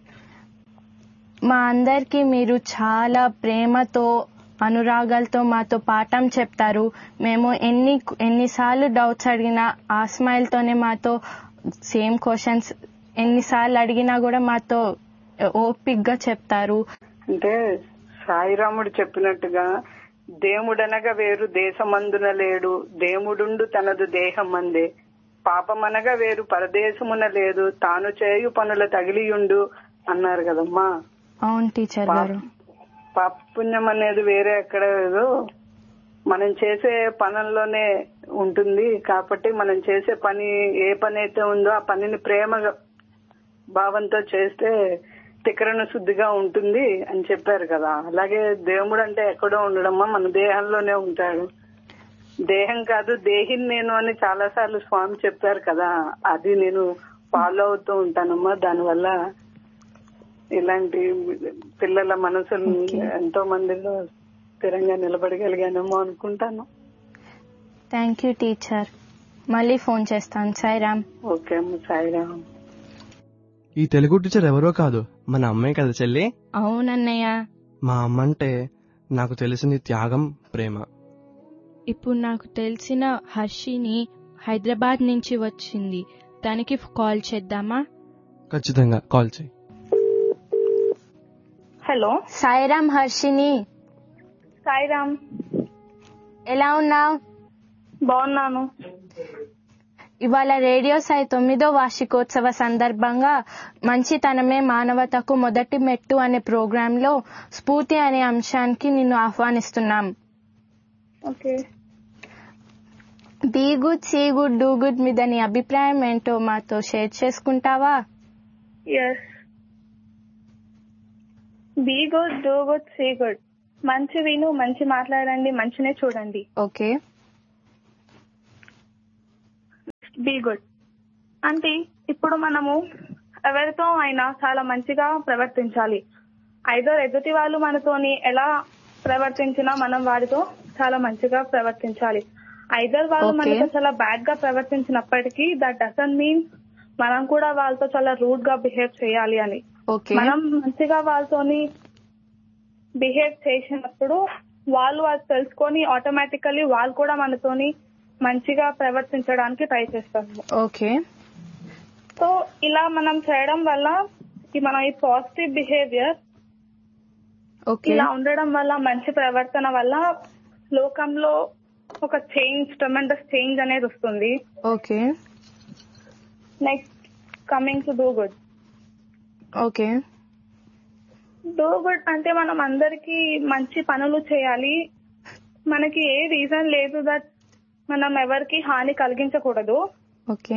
మా అందరికీ మీరు చాలా ప్రేమతో అనురాగాలతో మాతో పాఠం చెప్తారు మేము ఎన్ని ఎన్నిసార్లు డౌట్స్ అడిగినా ఆ స్మైల్ తోనే మాతో సేమ్ క్వశ్చన్స్ ఎన్నిసార్లు అడిగినా కూడా మాతో ఓపిక్గా చెప్తారు అంటే సాయిరాముడు చెప్పినట్టుగా దేవుడనగా వేరు దేశమందున లేడు దేవుడుండు తనదు దేహమందే పాపమనగా వేరు పరదేశమున లేదు తాను చేయు పనుల తగిలియుండు అన్నారు కదమ్మా అవును టీచర్ గారు పాప పుణ్యం అనేది వేరే ఎక్కడ లేదు మనం చేసే పనుల్లోనే ఉంటుంది కాబట్టి మనం చేసే పని ఏ పని అయితే ఉందో ఆ పనిని ప్రేమ భావంతో చేస్తే తికరణ శుద్ధిగా ఉంటుంది అని చెప్పారు కదా అలాగే దేవుడు అంటే ఎక్కడో ఉండడమ్మా మన దేహంలోనే ఉంటాడు దేహం కాదు దేహిని నేను అని చాలా సార్లు స్వామి చెప్పారు కదా అది నేను ఫాలో అవుతూ ఉంటానమ్మా దానివల్ల ఇలాంటి పిల్లల మనసులు ఎంతో మందిలో స్థిరంగా నిలబడగలిగానేమో అనుకుంటాను థ్యాంక్ యూ టీచర్ మళ్ళీ ఫోన్ చేస్తాను సాయిరామ్ ఓకే అమ్మ సాయిరామ్ ఈ తెలుగు టీచర్ ఎవరో కాదు మన అమ్మాయి కదా చెల్లి అవునన్నయ్య మా అమ్మ అంటే నాకు తెలిసింది త్యాగం ప్రేమ ఇప్పుడు నాకు తెలిసిన హర్షిని హైదరాబాద్ నుంచి వచ్చింది దానికి కాల్ చేద్దామా ఖచ్చితంగా కాల్ చేయి హలో సాయిరామ్ హర్షిని సాయిరామ్ ఎలా ఉన్నావు బాగున్నాను ఇవాళ రేడియో సాయి తొమ్మిదో వార్షికోత్సవ సందర్భంగా మంచితనమే మానవతకు మొదటి మెట్టు అనే ప్రోగ్రామ్ లో స్ఫూర్తి అనే అంశానికి నిన్ను ఆహ్వానిస్తున్నాం okay be good see good do good మీద నీ అభిప్రాయం ఏంటో మాతో షేర్ చేసుకుంటావా yes be good do good see good మంచి విను మంచి మాట్లాడండి మంచినే చూడండి ఓకే బీ గుడ్ అంటే ఇప్పుడు మనము ఎవరితో అయినా చాలా మంచిగా ప్రవర్తించాలి ఐదో ఎదుటి వాళ్ళు మనతోని ఎలా ప్రవర్తించినా మనం వారితో చాలా మంచిగా ప్రవర్తించాలి ఐదర్ వాళ్ళు Okay. మనతో చాలా బ్యాడ్ గా ప్రవర్తించినప్పటికీ దట్ డజన్ మీన్ మనం కూడా వాళ్ళతో చాలా రూడ్ గా బిహేవ్ చేయాలి అని ఓకే మనం మంచిగా వాళ్ళతోని బిహేవ్ చేసినప్పుడు వాళ్ళు అది తెలుసుకొని ఆటోమేటికల్లీ వాళ్ళు కూడా మనతోని మంచిగా ప్రవర్తించడానికి ట్రై చేస్తారు ఓకే సో ఇలా మనం చేయడం వల్ల ఈ మన ఈ పాజిటివ్ బిహేవియర్ ఓకే ఇలా ఉండడం వల్ల మంచి ప్రవర్తన వల్ల లోకంలో ఒక చేంజ్ ట్రమెండస్ చేంజ్ అనేది వస్తుంది okay next coming to do good okay do good అంటే మనం అందరికి మంచి పనులు చేయాలి మనకి ఏ రీజన్ లేదు దట్ మనం ఎవరికి హాని కలిగించకూడదు ఓకే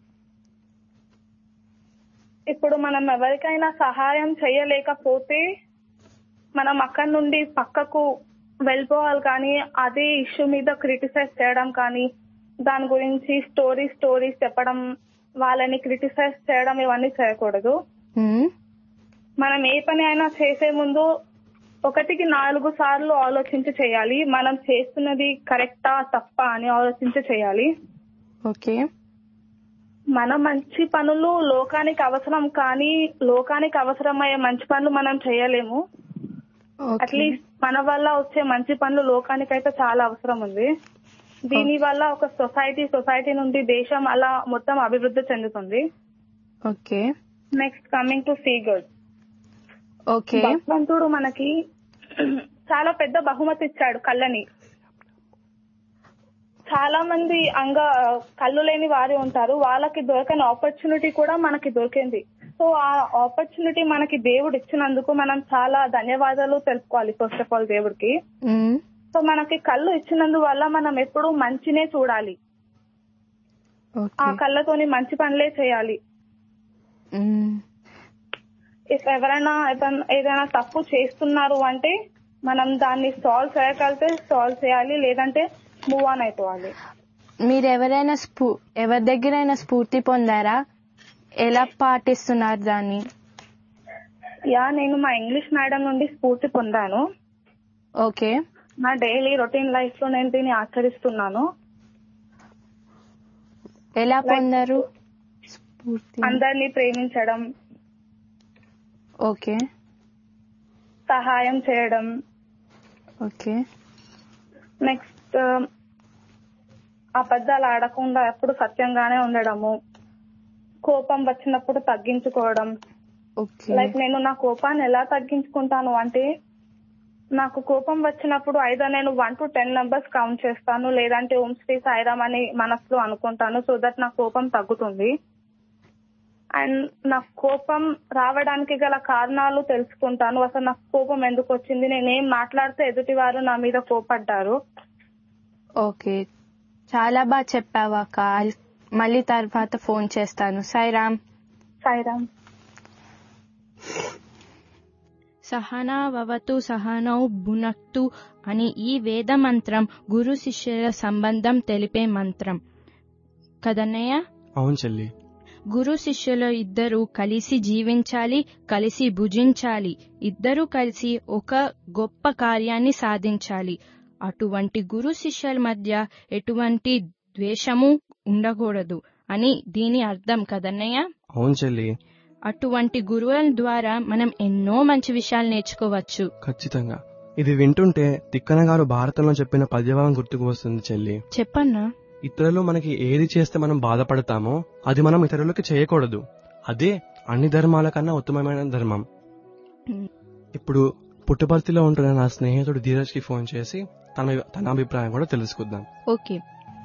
ఇప్పుడు మనం ఎవరికైనా సహాయం చేయలేకపోతే మనం అక్కడి నుండి పక్కకు వెళ్ళిపోవాలి కానీ అదే ఇష్యూ మీద క్రిటిసైజ్ చేయడం కానీ దాని గురించి స్టోరీ స్టోరీస్ చెప్పడం వాళ్ళని క్రిటిసైజ్ చేయడం ఇవన్నీ చేయకూడదు మ్మ్. మనం ఏ పని అయినా చేసే ముందు ఒకటికి నాలుగు సార్లు ఆలోచించి చేయాలి మనం చేస్తున్నది కరెక్టా తప్పా అని ఆలోచించి చేయాలి ఓకే మన మంచి పనులు లోకానికి అవసరం కానీ లోకానికి అవసరమయ్యే మంచి పనులు మనం చేయలేము ఓకే అట్లీస్ట్ మన వల్ల వచ్చే మంచి పనులు లోకానికి అయితే చాలా అవసరం ఉంది దీని వల్ల ఒక సొసైటీ సొసైటీ నుండి దేశం అలా మొత్తం అభివృద్ధి చెందుతుంది okay next coming to see good okay భగవంతుడు మనకి చాలా పెద్ద బహుమతి ఇచ్చాడు కళ్ళని చాలా మంది అంగ కళ్ళు లేని వారు ఉంటారు వాళ్ళకి దొరకని ఆపర్చునిటీ కూడా మనకి దొరికింది సో ఆ ఆపర్చునిటీ మనకి దేవుడు ఇచ్చినందుకు మనం చాలా ధన్యవాదాలు తెలుసుకోవాలి ఫస్ట్ ఆఫ్ ఆల్ దేవుడికి మ్మ్. సో మనకి కళ్ళు ఇచ్చినందువల్ల మనం ఎప్పుడు మంచినే చూడాలి ఆ ఓకే కళ్ళతోని మంచి పనులే చేయాలి మ్మ్. ఇఫ్ ఎవరైనా ఎవరైనా ఏదైనా తప్పు చేస్తున్నారు అంటే మనం దాన్ని సాల్వ్ చేయగలిగితే సాల్వ్ చేయాలి లేదంటే మూవ్ ఆన్ అయిపోవాలి మీరు ఎవరైనా స్ఫూ ఎవరి దగ్గరైనా స్ఫూర్తి పొందారా ఎలా పాటిస్తున్నారు దాన్ని యా నేను మా ఇంగ్లీష్ మేడం నుండి స్ఫూర్తి పొందాను ఓకే నా డైలీ రొటీన్ లైఫ్ లో నేను దీన్ని ఆచరిస్తున్నాను ఎలా పొందారు స్ఫూర్తి అందరినీ ప్రేమించడం ఓకే సహాయం చేయడం ఓకే నెక్స్ట్ అబద్ధాలు ఆడకుండా ఎప్పుడు సత్యంగానే ఉండడము కోపం వచ్చినప్పుడు తగ్గించుకోవడం ఓకే లైక్ నేను నా కోపాన్ని ఎలా తగ్గించుకుంటాను అంటే నాకు కోపం వచ్చినప్పుడు ఐదో నేను one two ten numbers count చేస్తాను లేదంటే ఓం శ్రీ సాయిరామ్ అని మనసులో అనుకుంటాను సో దట్ నా కోపం తగ్గుతుంది అండ్ నా కోపం రావడానికి గల కారణాలు తెలుసుకుంటాను అసలు నాకు కోపం ఎందుకు వచ్చింది నేనేం మాట్లాడితే ఎదుటి వారు నా మీద కోపడ్డారు ఓకే చాలా బాగా చెప్పావు అక్క మళ్ళీ తర్వాత ఫోన్ చేస్తాను సాయిరామ్ సాయిరామ్ సహనావవతు సహనౌ భునక్తు అని ఈ వేద మంత్రం గురు శిష్యుల సంబంధం తెలిపే మంత్రం కదన్నయ్య అవును చెల్లి గురు శిష్యులు ఇద్దరు కలిసి జీవించాలి కలిసి భుజించాలి ఇద్దరు కలిసి ఒక గొప్ప కార్యాన్ని సాధించాలి అటువంటి గురు శిష్యుల మధ్య ఎటువంటి ద్వేషము ఉండకూడదు అని దీని అర్థం కదన్నయ్య అవును చెల్లి అటువంటి గురువుల ద్వారా మనం ఎన్నో మంచి విషయాలు నేర్చుకోవచ్చు ఖచ్చితంగా ఇది వింటుంటే తిక్కన గారు భారతంలో చెప్పిన పద్యభావం గుర్తుకు వస్తుంది చెల్లి చెప్పన్నా ఇతరులు మనకి ఏది చేస్తే మనం బాధపడతామో అది మనం ఇతరులకి చేయకూడదు అదే అన్ని ధర్మాల కన్నా ఉత్తమమైన ధర్మం ఇప్పుడు పుట్టపర్తిలో ఉంటున్న నా స్నేహితుడు ధీరజ్ కి ఫోన్ చేసి తన తన అభిప్రాయం కూడా తెలుసుకుందాం ఓకే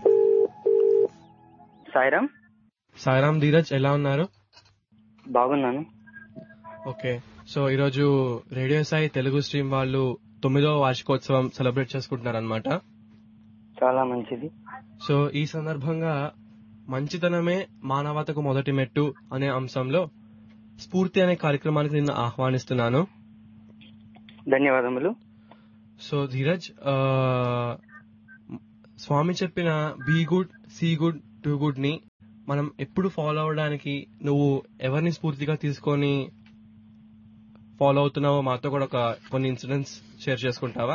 సాయిరామ్ సాయిరామ్ ధీరజ్ ఎలా ఉన్నారు బాగున్నాను ఓకే సో ఈరోజు రేడియో సాయి తెలుగు స్ట్రీమ్ వాళ్ళు తొమ్మిదవ వార్షికోత్సవం సెలబ్రేట్ చేసుకుంటున్నారు అనమాట చాలా మంచిది సో ఈ సందర్భంగా మంచితనమే మానవతకు మొదటి మెట్టు అనే అంశంలో స్ఫూర్తి అనే కార్యక్రమానికి నిన్ను ఆహ్వానిస్తున్నాను ధన్యవాదములు సో ధీరజ్ ఆ, స్వామి చెప్పిన be good see good do good ని మనం ఎప్పుడు ఫాలో అవడానికి నువ్వు ఎవరిని స్ఫూర్తిగా తీసుకొని ఫాలో అవుతున్నావో మాతో కూడా ఒక కొన్ని ఇన్సిడెంట్స్ షేర్ చేసుకుంటావా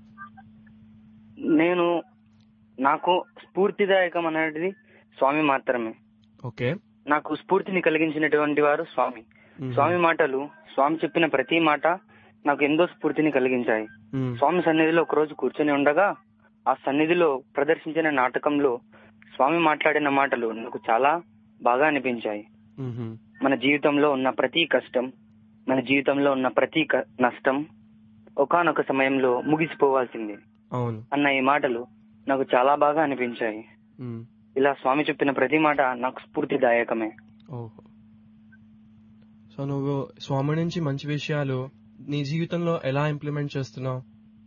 నేను నాకు స్ఫూర్తిదాయకం అనేది స్వామి మాత్రమే ఓకే నాకు స్ఫూర్తిని కలిగించినటువంటి వారు స్వామి స్వామి మాటలు స్వామి చెప్పిన ప్రతి మాట నాకు ఎంతో స్ఫూర్తిని కలిగించాయి స్వామి సన్నిధిలో ఒక రోజు కూర్చొని ఉండగా ఆ సన్నిధిలో ప్రదర్శించిన నాటకంలో స్వామి మాట్లాడిన మాటలు నాకు చాలా బాగా అనిపించాయి మన జీవితంలో ఉన్న ప్రతి కష్టం మన జీవితంలో ఉన్న ప్రతి క- నష్టం ఒకానొక సమయంలో ముగిసిపోవాల్సిందే అవును అన్న ఈ మాటలు నాకు చాలా బాగా అనిపించాయి మ్మ్. ఇలా స్వామి చెప్పిన ప్రతి మాట నాకు స్ఫూర్తిదాయకమే ఓహో సో నువ్వు స్వామి నుంచి మంచి విషయాలు నీ జీవితంలో ఎలా ఇంప్లిమెంట్ చేస్తున్నావు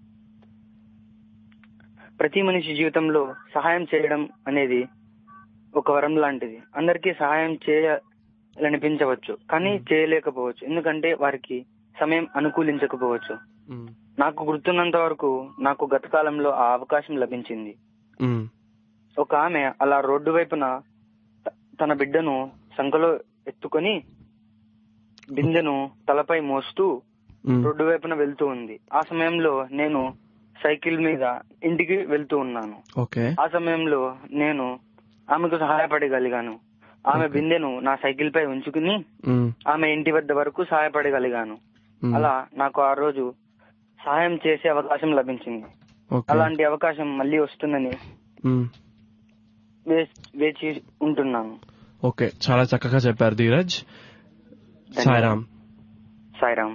ప్రతి మనిషి జీవితంలో సహాయం చేయడం అనేది ఒక వరం లాంటిది అందరికీ సహాయం చేయాలనిపించవచ్చు కానీ చేయలేకపోవచ్చు ఎందుకంటే వారికి సమయం అనుకూలించకపోవచ్చు నాకు గుర్తున్నంత వరకు నాకు గత కాలంలో ఆ అవకాశం లభించింది మ్మ్. ఒక ఆమె అలా రోడ్డు వైపున త- తన బిడ్డను సంకలో ఎత్తుకొని బిందెను తలపై మోస్తూ మ్మ్. రోడ్డు వైపున వెళ్తూ ఉంది ఆ సమయంలో నేను సైకిల్ మీద ఇంటికి వెళ్తూ ఉన్నాను ఓకే ఆ సమయంలో నేను ఆమెకు సహాయపడగలిగాను ఆమె బిందెను నా సైకిల్ పై ఉంచుకుని మ్మ్. ఆమె ఇంటి వద్ద వరకు సహాయపడగలిగాను మ్మ్. అలా నాకు ఆ రోజు సహాయం చేసే అవకాశం లభించింది ఓకే అలాంటి అవకాశం మళ్ళీ వస్తుందని మ్మ్. వే- వేచి ఉంటున్నాను ఓకే చాలా చక్కగా చెప్పారు ధీరజ్ సాయిరామ్ సాయిరామ్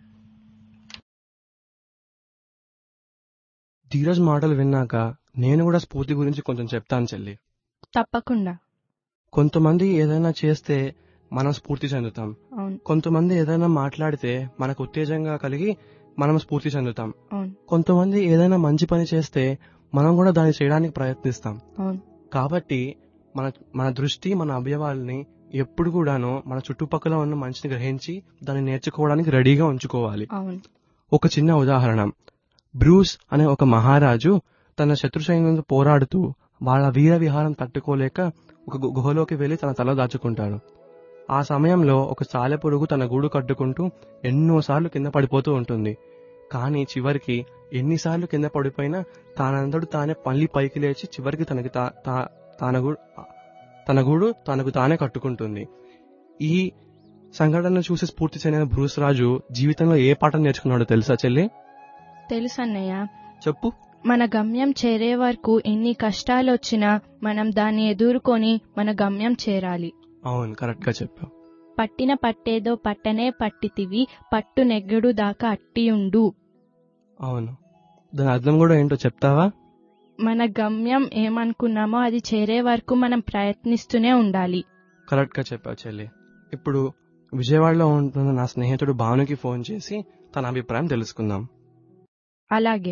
ధీరజ్ మాటలు విన్నాక నేను కూడా స్ఫూర్తి గురించి కొంచెం చెప్తాను చెల్లి తప్పకుండా కొంతమంది ఏదైనా చేస్తే మనం స్ఫూర్తి చెందుతాం అవును కొంతమంది ఏదైనా మాట్లాడితే మనకు ఉత్తేజంగా కలిగి మనం స్ఫూర్తి చెందుతాం అవును కొంతమంది ఏదైనా మంచి పని చేస్తే మనం కూడా దాన్ని చేయడానికి ప్రయత్నిస్తాం అవును కాబట్టి మన మన దృష్టి మన అవయవాల్ని ఎప్పుడు కూడాను మన చుట్టుపక్కల ఉన్న మంచిని గ్రహించి దాన్ని నేర్చుకోవడానికి రెడీగా ఉంచుకోవాలి అవును ఒక చిన్న ఉదాహరణ బ్రూస్ అనే ఒక మహారాజు తన శత్రు సైన్యంతో పోరాడుతూ వాళ్ళ వీర విహారం తట్టుకోలేక ఒక గు- గుహలోకి వెళ్లి తన తల దాచుకుంటాడు ఆ సమయంలో ఒక సాలెపురుగు తన గూడు కట్టుకుంటూ ఎన్నోసార్లు కింద పడిపోతూ ఉంటుంది కానీ చివరికి ఎన్నిసార్లు కింద పడిపోయినా తానంతడు తానే మళ్ళీ పైకి లేచి చివరికి తనకి తా- తా- తాన గూడు తన గూడు తనకు తానే కట్టుకుంటుంది ఈ సంఘటనను చూసి స్ఫూర్తి చెందిన బ్రూస్ రాజు జీవితంలో ఏ పాఠం నేర్చుకున్నాడో తెలుసా చెల్లి తెలుసన్నయ్య చెప్పు మన గమ్యం చేరే వరకు ఎన్ని కష్టాలు వచ్చినా మనం దాన్ని ఎదుర్కొని మన గమ్యం చేరాలి అవును కరెక్ట్ గా చెప్పావు పట్టిన పట్టేదో పట్టనే పట్టితివి పట్టు నెగ్గడు దాకా అట్టియుండు అవును దాని అర్థం కూడా ఏంటో చెప్తావా మన గమ్యం ఏమనుకున్నామో అది చేరే వరకు మనం ప్రయత్నిస్తూనే ఉండాలి కరెక్ట్ గా చెప్పావు చెల్లి ఇప్పుడు విజయవాడలో ఉంటున్న నా స్నేహితుడు భానుకి ఫోన్ చేసి తన అభిప్రాయం తెలుసుకుందాం అలాగే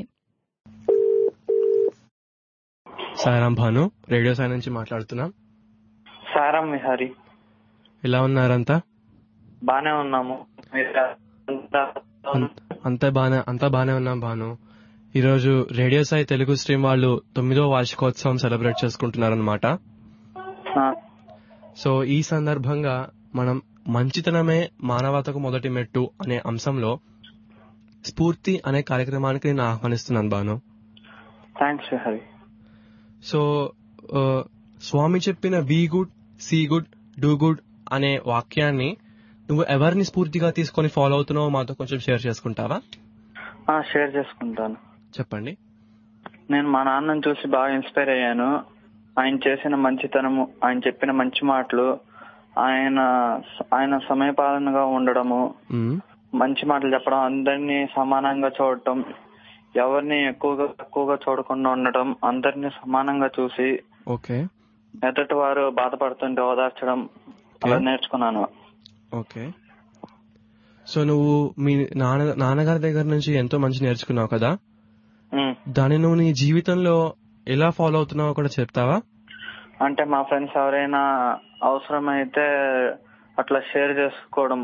సాయిరాం భాను రేడియో సాయి నుంచి మాట్లాడుతున్నాం సారం విహారి ఎలా ఉన్నారంతా బానే ఉన్నాము మీరు అంతా అంతా బానే అంతా బానే ఉన్నాం భాను ఈరోజు రేడియో సాయి తెలుగు స్ట్రీమ్ వాళ్ళు తొమ్మిదో వార్షికోత్సవం సెలబ్రేట్ చేసుకుంటున్నారనమాట ఆ, సో ఈ సందర్భంగా మనం మంచితనమే మానవతకు మొదటి మెట్టు అనే అంశంలో స్ఫూర్తి అనే కార్యక్రమానికి నేను ఆహ్వానిస్తున్నాను బాను థ్యాంక్స్ విహారి సో ఆ, స్వామి చెప్పిన be good see good do good అనే వాక్యాన్ని నువ్వు ఎవరిని స్ఫూర్తిగా తీసుకొని ఫాలో అవుతున్నావో మాతో కొంచెం షేర్ చేసుకుంటావా ఆ, షేర్ చేసుకుంటాను చెప్పండి నేను మా నాన్నని చూసి బాగా ఇన్స్పైర్ అయ్యాను ఆయన చేసిన మంచితనము ఆయన చెప్పిన మంచి మాటలు ఆయన ఆయన సమయపాలనగా ఉండడము మ్మ్. మంచి మాటలు చెప్పడం అందరినీ సమానంగా చూడటం ఎవరిని ఎక్కువగా తక్కువగా చూడకుండా ఉండటం అందరినీ సమానంగా చూసి ఓకే ఎదుటి వారు బాధపడుతుంటే ఓదార్చడం అలా నేర్చుకున్నాను ఓకే సో నువ్వు మీ నాన్న నాన్నగారి దగ్గర నుంచి ఎంతో మంచి నేర్చుకున్నావు కదా ఉమ్. దాన్ని నువ్వు నీ జీవితంలో ఎలా ఫాలో అవుతున్నావో కూడా చెప్తావా అంటే మా ఫ్రెండ్స్ ఎవరైనా అవసరమైతే అట్లా షేర్ చేసుకోవడం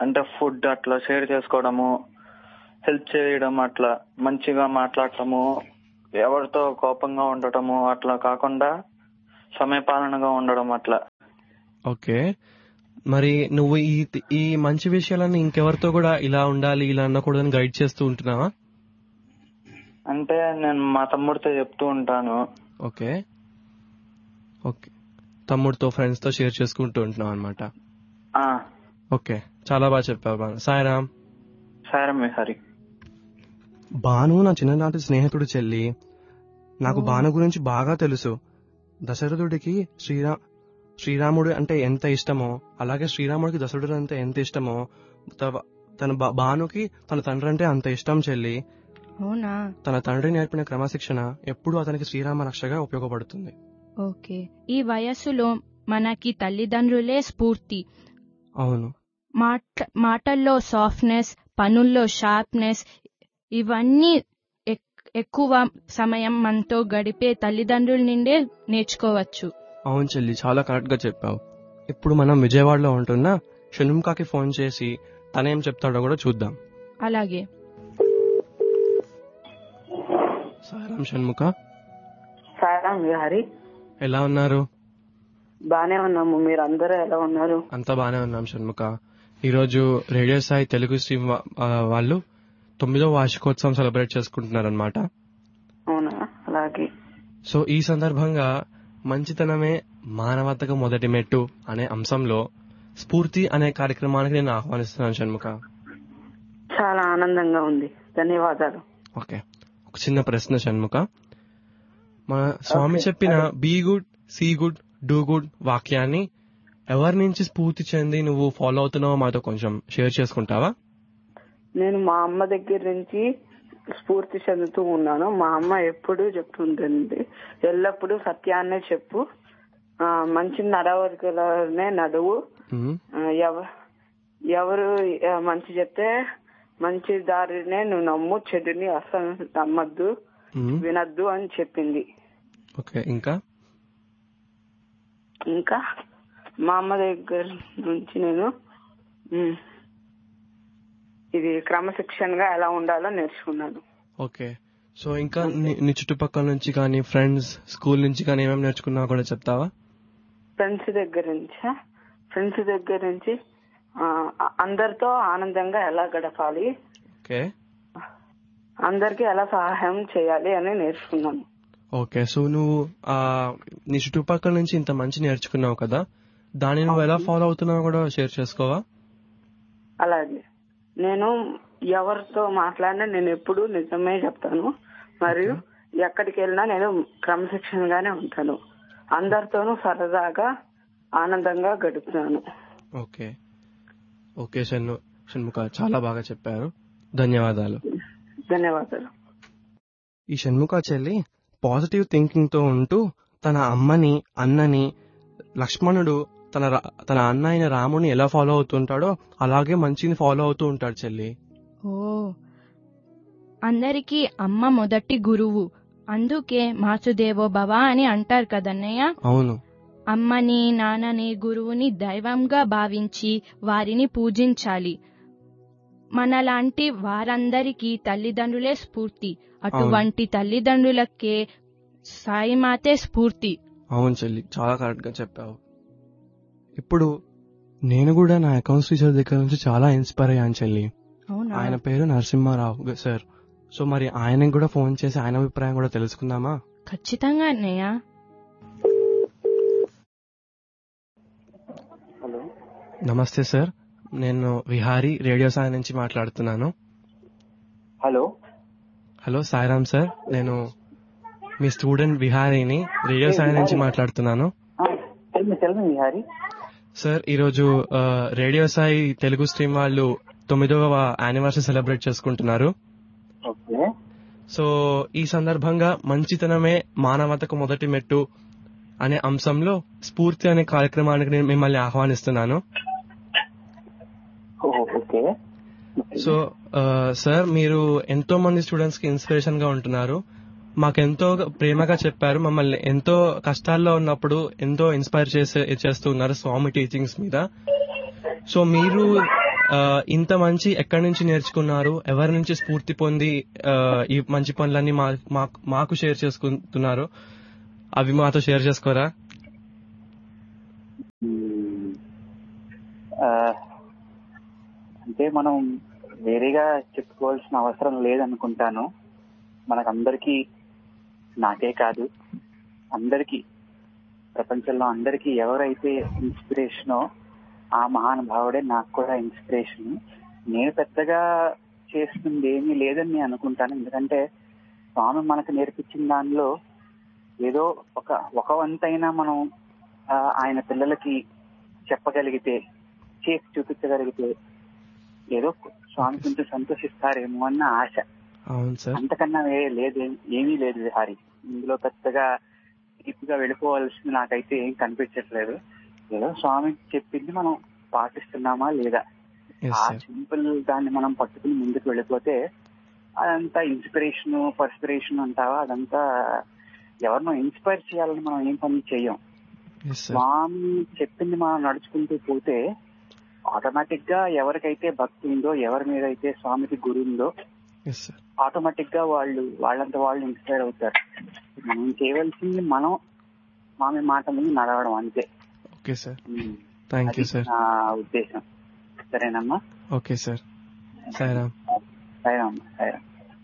అంటే ఫుడ్ అట్లా షేర్ చేసుకోవడము హెల్ప్ చేయడం అట్లా మంచిగా మాట్లాడటము ఎవరితో కోపంగా ఉండటము అట్లా కాకుండా సమయపాలనగా ఉండడం అట్లా ఓకే మరి నువ్వు ఈ ఈ మంచి విషయాలన్నీ ఇంకెవరితో కూడా ఇలా ఉండాలి ఇలా ఉండకూడదని గైడ్ చేస్తూ ఉంటున్నావా అంటే నేను మా తమ్ముడితో చెప్తూ ఉంటాను ఓకే ఓకే తమ్ముడితో ఫ్రెండ్స్ తో షేర్ చేసుకుంటూ ఉంటున్నావు అనమాట ఆ, ఓకే చాలా బాగా చెప్పావు బాను సాయిరామ్ సరే మీ హరి భాను నా చిన్ననాటి స్నేహితుడు చెల్లి నాకు భాను గురించి బాగా తెలుసు దశరథుడికి శ్రీరా శ్రీరాముడు అంటే ఎంత ఇష్టమో అలాగే శ్రీరాముడికి దశరథుడు అంటే ఎంత ఇష్టమో తవ- తన బా- భానుకి తన తండ్రి అంటే అంత ఇష్టం చెల్లి అవునా తన తండ్రి నేర్పిన క్రమశిక్షణ ఎప్పుడూ అతనికి శ్రీరామ రక్షగా ఉపయోగపడుతుంది ఓకే ఈ వయస్సులో మనకి తల్లిదండ్రులే స్ఫూర్తి అవును మాట మాటల్లో సాఫ్ట్నెస్ పనుల్లో షార్ప్నెస్ ఇవన్నీ ఎక్- ఎక్కువ సమయం మనతో గడిపే తల్లిదండ్రుల నుండే నేర్చుకోవచ్చు అవును చెల్లి చాలా కరెక్ట్ గా చెప్పావు ఇప్పుడు మనం విజయవాడలో ఉంటున్న షణ్ముఖకి ఫోన్ చేసి తనేం చెప్తాడో కూడా చూద్దాం అలాగే సారాం షణ్ముఖ సారా హరి ఎలా ఉన్నారు బానే ఉన్నాము మీరు అందరూ ఎలా ఉన్నారు అంతా బానే ఉన్నాం షణ్ముఖ ఈరోజు రేడియో సాయి తెలుగు స్ట్రీమ్ వా- ఆ, వాళ్ళు తొమ్మిదో వార్షికోత్సవం సెలబ్రేట్ చేసుకుంటున్నారనమాట అవునా అలాగే సో ఈ సందర్భంగా మంచితనమే మానవతకు మొదటి మెట్టు అనే అంశంలో స్ఫూర్తి అనే కార్యక్రమానికి నేను ఆహ్వానిస్తున్నాను షణ్ముఖ చాలా ఆనందంగా ఉంది ధన్యవాదాలు ఓకే ఒక చిన్న ప్రశ్న షణ్ముఖ మన స్వామి చెప్పిన be good see good do good వాక్యాన్ని ఎవరి నుంచి స్ఫూర్తి చెంది నువ్వు ఫాలో అవుతున్నావో మాతో కొంచెం షేర్ చేసుకుంటావా నేను మా అమ్మ దగ్గర నుంచి స్ఫూర్తి చెందుతూ ఉన్నాను మా అమ్మ ఎప్పుడూ చెప్తుంటుంది ఎల్లప్పుడూ సత్యాన్నే చెప్పు ఆ, మంచి నడవడికలనే నడువు మ్మ్. ఆ, ఎవ- ఎవరు ఆ, మంచి చెప్తే మంచి దారినే నువ్వు నమ్ము చెడుని అసలు నమ్మద్దు మ్మ్. వినద్దు అని చెప్పింది ఓకే ఇంకా ఇంకా మా అమ్మ దగ్గర నుంచి నేను ఉమ్, ఇది క్రమశిక్షణగా ఎలా ఉండాలో నేర్చుకున్నాను ఓకే సో ఇంకా నీ నీ చుట్టుపక్కల నుంచి కానీ ఫ్రెండ్స్ స్కూల్ నుంచి కానీ ఏమేమి నేర్చుకున్నావో కూడా చెప్తావా ఫ్రెండ్స్ దగ్గర నుంచి ఫ్రెండ్స్ దగ్గర నుంచి ఆ, అందరితో ఆనందంగా ఎలా గడపాలి ఓకే అందరికి ఎలా సహాయం చేయాలి అని నేర్చుకున్నాను ఓకే సో నువ్వు ఆ నీ చుట్టుపక్కల నుంచి ఇంత మంచి నేర్చుకున్నావు కదా దాన్ని నువ్వు ఎలా ఫాలో అవుతున్నావో కూడా షేర్ చేసుకోవా అలాగే నేను ఎవరితో మాట్లాడినా నేను ఎప్పుడు నిజమే చెప్తాను మరియు ఎక్కడికి వెళ్ళినా నేను క్రమశిక్షణగానే ఉంటాను అందరితోనూ సరదాగా ఆనందంగా గడుపుతాను ఓకే ఓకే షణ్ము షణ్ముఖ చాలా బాగా చెప్పారు ధన్యవాదాలు ధన్యవాదాలు ఈ షణ్ముఖ చెల్లి పాజిటివ్ థింకింగ్ తో ఉంటూ తన అమ్మని అన్నని లక్ష్మణుడు తన రా- తన అన్న అయిన రాముని ఎలా ఫాలో అవుతుంటాడో అలాగే మంచిని ఫాలో అవుతూ ఉంటాడు చెల్లి ఓ అందరికీ అమ్మ మొదటి గురువు అందుకే మాసుదేవో భవ అని అంటారు కదన్నయ్య అవును అమ్మని నాన్నని గురువుని దైవంగా భావించి వారిని పూజించాలి మనలాంటి వారందరికీ తల్లిదండ్రులే స్ఫూర్తి అటువంటి తల్లిదండ్రులకే సాయిమాతే స్ఫూర్తి అవును చెల్లి చాలా కరెక్ట్ గా చెప్పావు ఇప్పుడు నేను కూడా నా అకౌంట్స్ టీచర్ దగ్గర నుంచి చాలా ఇన్స్పైర్ అయ్యాను చెల్లి అవునా ఆయన పేరు నరసింహారావు గ- సార్ సో మరి ఆయనకు కూడా ఫోన్ చేసి ఆయన అభిప్రాయం కూడా తెలుసుకుందామా ఖచ్చితంగా అన్నయ్య హలో నమస్తే సార్ నేను విహారీ రేడియో సాయి నుంచి మాట్లాడుతున్నాను హలో హలో సాయిరామ్ సార్ నేను మీ స్టూడెంట్ విహారీని రేడియో సాయి నుంచి మాట్లాడుతున్నాను తెల్మి తెల్మి విహారీ సార్ ఈరోజు ఆ, రేడియో సాయి తెలుగు స్ట్రీమ్ వాళ్ళు తొమ్మిదవ యానివర్సరీ సెలబ్రేట్ చేసుకుంటున్నారు ఓకే సో ఈ సందర్భంగా మంచితనమే మానవతకు మొదటి మెట్టు అనే అంశంలో స్ఫూర్తి అనే కార్యక్రమానికి నేను మిమ్మల్ని ఆహ్వానిస్తున్నాను ఓకే సో ఆ, సార్ మీరు ఎంతో మంది స్టూడెంట్స్ కి ఇన్స్పిరేషన్ గా ఉంటున్నారు మాకెంతో ప్రేమగా చెప్పారు మమ్మల్ని ఎంతో కష్టాల్లో ఉన్నప్పుడు ఎంతో ఇన్స్పైర్ చేసే చేస్తూ ఉన్నారు స్వామి టీచింగ్స్ మీద సో మీరు ఆ, ఇంత మంచి ఎక్కడి నుంచి నేర్చుకున్నారు ఎవరి నుంచి స్ఫూర్తి పొంది ఆ, ఈ మంచి పనులన్నీ మా మాకు- మాకు షేర్ చేసుకుంటున్నారు అవి మాతో షేర్ చేసుకోరా మ్మ్. ఆ, అంటే మనం వేరేగా చెప్పుకోవాల్సిన అవసరం లేదనుకుంటాను మనకందరికీ నాకే కాదు అందరికీ ప్రపంచంలో అందరికీ ఎవరైతే ఇన్స్పిరేషనో ఆ మహానుభావుడే నాకు కూడా ఇన్స్పిరేషన్ నేను పెద్దగా చేస్తుంది ఏమీ లేదని నేను అనుకుంటాను ఎందుకంటే స్వామి మనకు నేర్పించిన దానిలో ఏదో ఒక ఒక వంతైనా మనం ఆ, ఆయన పిల్లలకి చెప్పగలిగితే చేసి చూపించగలిగితే ఏదో స్వామి కొంచెం సంతోషిస్తారేమో అన్న ఆశ అవును సార్ అంతకన్నా ఏ- లేదు ఏమీ లేదు విహారి ఇందులో పెద్దగా డీప్ గా వెళ్ళిపోవాల్సింది నాకైతే ఏం కనిపించట్లేదు ఏదో స్వామి చెప్పింది మనం పాటిస్తున్నామా లేదా Yes, ఆ sir. సింపుల్ దాన్ని మనం పట్టుకుని ముందుకు వెళ్ళిపోతే అదంతా ఇన్స్పిరేషన్ పర్స్పిరేషన్ అంటావా అదంతా ఎవరినో ఇన్స్పైర్ చేయాలని మనం ఏం పని చెయ్యం Yes, sir. స్వామి చెప్పింది మనం నడుచుకుంటూ పోతే ఆటోమేటిక్ గా ఎవరికైతే భక్తి ఉందో ఎవరి మీద అయితే స్వామికి గురి ఉందో Yes, sir. ఆటోమేటిక్ గా వాళ్ళు వాళ్ళంత వాళ్ళు ఇన్స్పైర్ అవుతారు మనం చేయవలసింది మనం స్వామి మాట ముందు నడవడం అంతే okay sir um. Thank you అది సార్ నా ఉద్దేశం సరేనమ్మా ఓకే సార్ సాయిరామ్ సరేనమ్మా సరే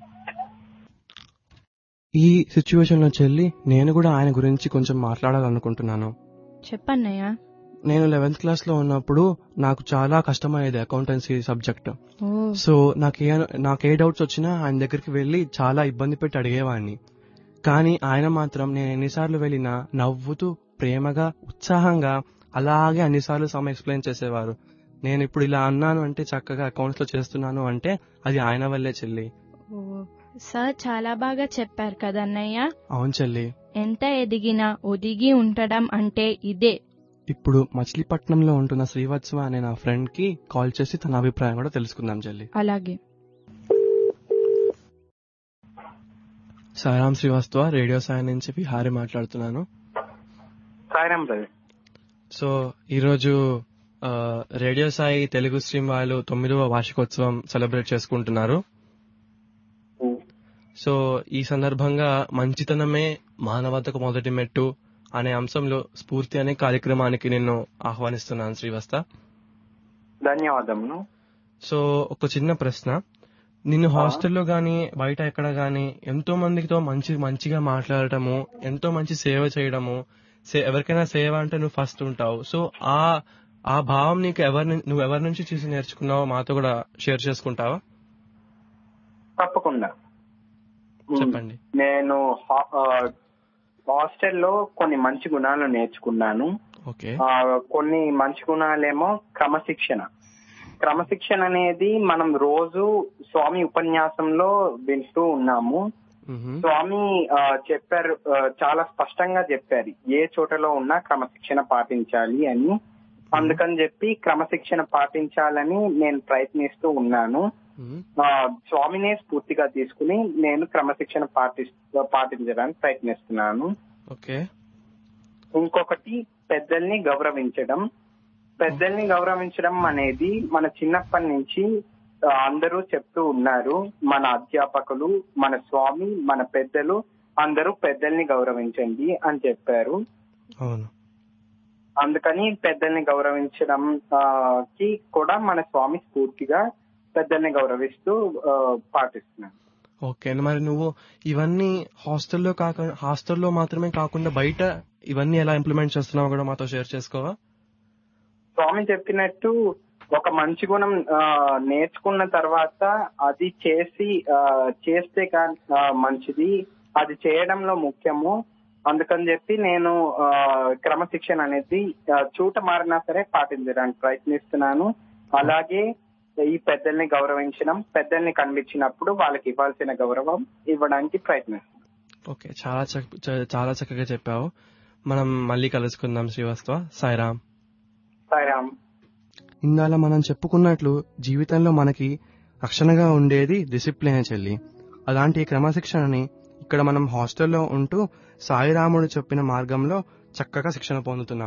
ఈ సిచ్యువేషన్ లో చెల్లి నేను కూడా ఆయన గురించి కొంచెం మాట్లాడాలనుకుంటున్నాను చెప్పన్నయ్య నేను లెవెన్త్ క్లాస్ లో ఉన్నప్పుడు నాకు చాలా కష్టమయ్యేది అకౌంటెన్సీ సబ్జెక్ట్ ఓ సో నాకు ఏ నాకు ఏ డౌట్స్ వచ్చినా ఆయన దగ్గరికి వెళ్ళి చాలా ఇబ్బంది పెట్టి అడిగేవాడిని కానీ ఆయన మాత్రం నేను ఎన్నిసార్లు వెళ్ళినా నవ్వుతూ ప్రేమగా ఉత్సాహంగా అలాగే అన్నిసార్లు సమ ఎక్స్ప్లెయిన్ చేసేవారు నేను ఇప్పుడు ఇలా అన్నాను అంటే చక్కగా అకౌంట్స్ లో చేస్తున్నాను అంటే అది ఆయన వల్లే చెల్లి ఓ సార్ చాలా బాగా చెప్పారు కదన్నయ్య అవును చెల్లి ఎంత ఎదిగినా ఒదిగి ఉండడం అంటే ఇదే ఇప్పుడు మచిలీపట్నంలో ఉంటున్న శ్రీవత్సవ అనే నా ఫ్రెండ్ కి కాల్ చేసి తన అభిప్రాయం కూడా తెలుసుకుందాం చెల్లి అలాగే సారాం శ్రీవాస్తవ రేడియో సాయి నుంచి విహారి మాట్లాడుతున్నాను సాయిరామ్ రవి సో ఈరోజు ఆ, రేడియో సాయి తెలుగు స్ట్రీమ్ వాళ్ళు తొమ్మిదవ వార్షికోత్సవం సెలబ్రేట్ చేసుకుంటున్నారు సో ఈ సందర్భంగా మంచితనమే మానవతకు మొదటి మెట్టు అనే అంశంలో స్ఫూర్తి అనే కార్యక్రమానికి నిన్ను ఆహ్వానిస్తున్నాను శ్రీవస్త ధన్యవాదములు సో ఒక చిన్న ప్రశ్న నిన్ను హాస్టల్లో గాని బయట ఎక్కడ గాని ఎంతో మందితో మంచి మంచిగా మాట్లాడటము ఎంతో మంచి సేవ చేయడము సే- ఎవరికైనా సేవ అంటే నువ్వు ఫస్ట్ ఉంటావు సో ఆ ఆ భావం నీకు ఎవరి నుం- నువ్వు ఎవరి నుంచి చూసి నేర్చుకున్నావో మాతో కూడా షేర్ చేసుకుంటావా తప్పకుండా చెప్పండి నేను హా- ఆ, హాస్టల్లో కొన్ని మంచి గుణాలు నేర్చుకున్నాను ఓకే ఆ, కొన్ని మంచి గుణాలేమో క్రమశిక్షణ క్రమశిక్షణ అనేది మనం రోజు స్వామి ఉపన్యాసంలో వింటూ ఉన్నాము స్వామి ఆ, చెప్పారు ఆ, చాలా స్పష్టంగా చెప్పారు ఏ చోటలో ఉన్నా క్రమశిక్షణ పాటించాలి అని అందుకని చెప్పి క్రమశిక్షణ పాటించాలని నేను ప్రయత్నిస్తూ ఉన్నాను ఆ, స్వామినే స్ఫూర్తిగా తీసుకుని నేను క్రమశిక్షణ పాటి పాటించడానికి ప్రయత్నిస్తున్నాను ఓకే ఇంకొకటి పెద్దల్ని గౌరవించడం పెద్దల్ని గౌరవించడం అనేది మన చిన్నప్పటి నుంచి ఆ, అందరూ చెప్తూ ఉన్నారు మన అధ్యాపకులు మన స్వామి మన పెద్దలు అందరూ పెద్దల్ని గౌరవించండి అని చెప్పారు అవును అందుకని పెద్దల్ని గౌరవించడం ఆ, కి కూడా మన స్వామి స్ఫూర్తిగా పెద్దల్ని గౌరవిస్తూ ఆ, పాటిస్తున్నాను ఓకే మరి నువ్వు ఇవన్నీ హాస్టల్లో కాక హాస్టల్లో మాత్రమే కాకుండా బయట ఇవన్నీ ఎలా ఇంప్లిమెంట్ చేస్తున్నావు కూడా మాతో షేర్ చేసుకోవా స్వామి చెప్పినట్టు ఒక మంచి గుణం ఆ, నేర్చుకున్న తర్వాత అది చేసి ఆ, చేస్తే కా ఆ, మంచిది అది చేయడంలో ముఖ్యము అందుకని చెప్పి నేను ఆ, క్రమశిక్షణ అనేది ఆ, చూట మారినా సరే పాటించడానికి ప్రయత్నిస్తున్నాను అలాగే ఈ పెద్దల్ని గౌరవించడం పెద్దల్ని కనిపించినప్పుడు వాళ్ళకి ఇవ్వాల్సిన గౌరవం ఇవ్వడానికి ప్రయత్నిస్తున్నాను ఓకే చాలా చక్క- చ- చాలా చక్కగా చెప్పావు మనం మళ్ళీ కలుసుకుందాం శ్రీవాస్తవ సాయిరామ్ సాయిరామ్ ఇందాల మనం చెప్పుకున్నట్లు జీవితంలో మనకి రక్షణగా ఉండేది డిసిప్లినే చెల్లి అలాంటి ఈ క్రమశిక్షణని ఇక్కడ మనం హాస్టల్లో ఉంటూ సాయిరాముడు చెప్పిన మార్గంలో చక్కగా శిక్షణ పొందుతున్నాము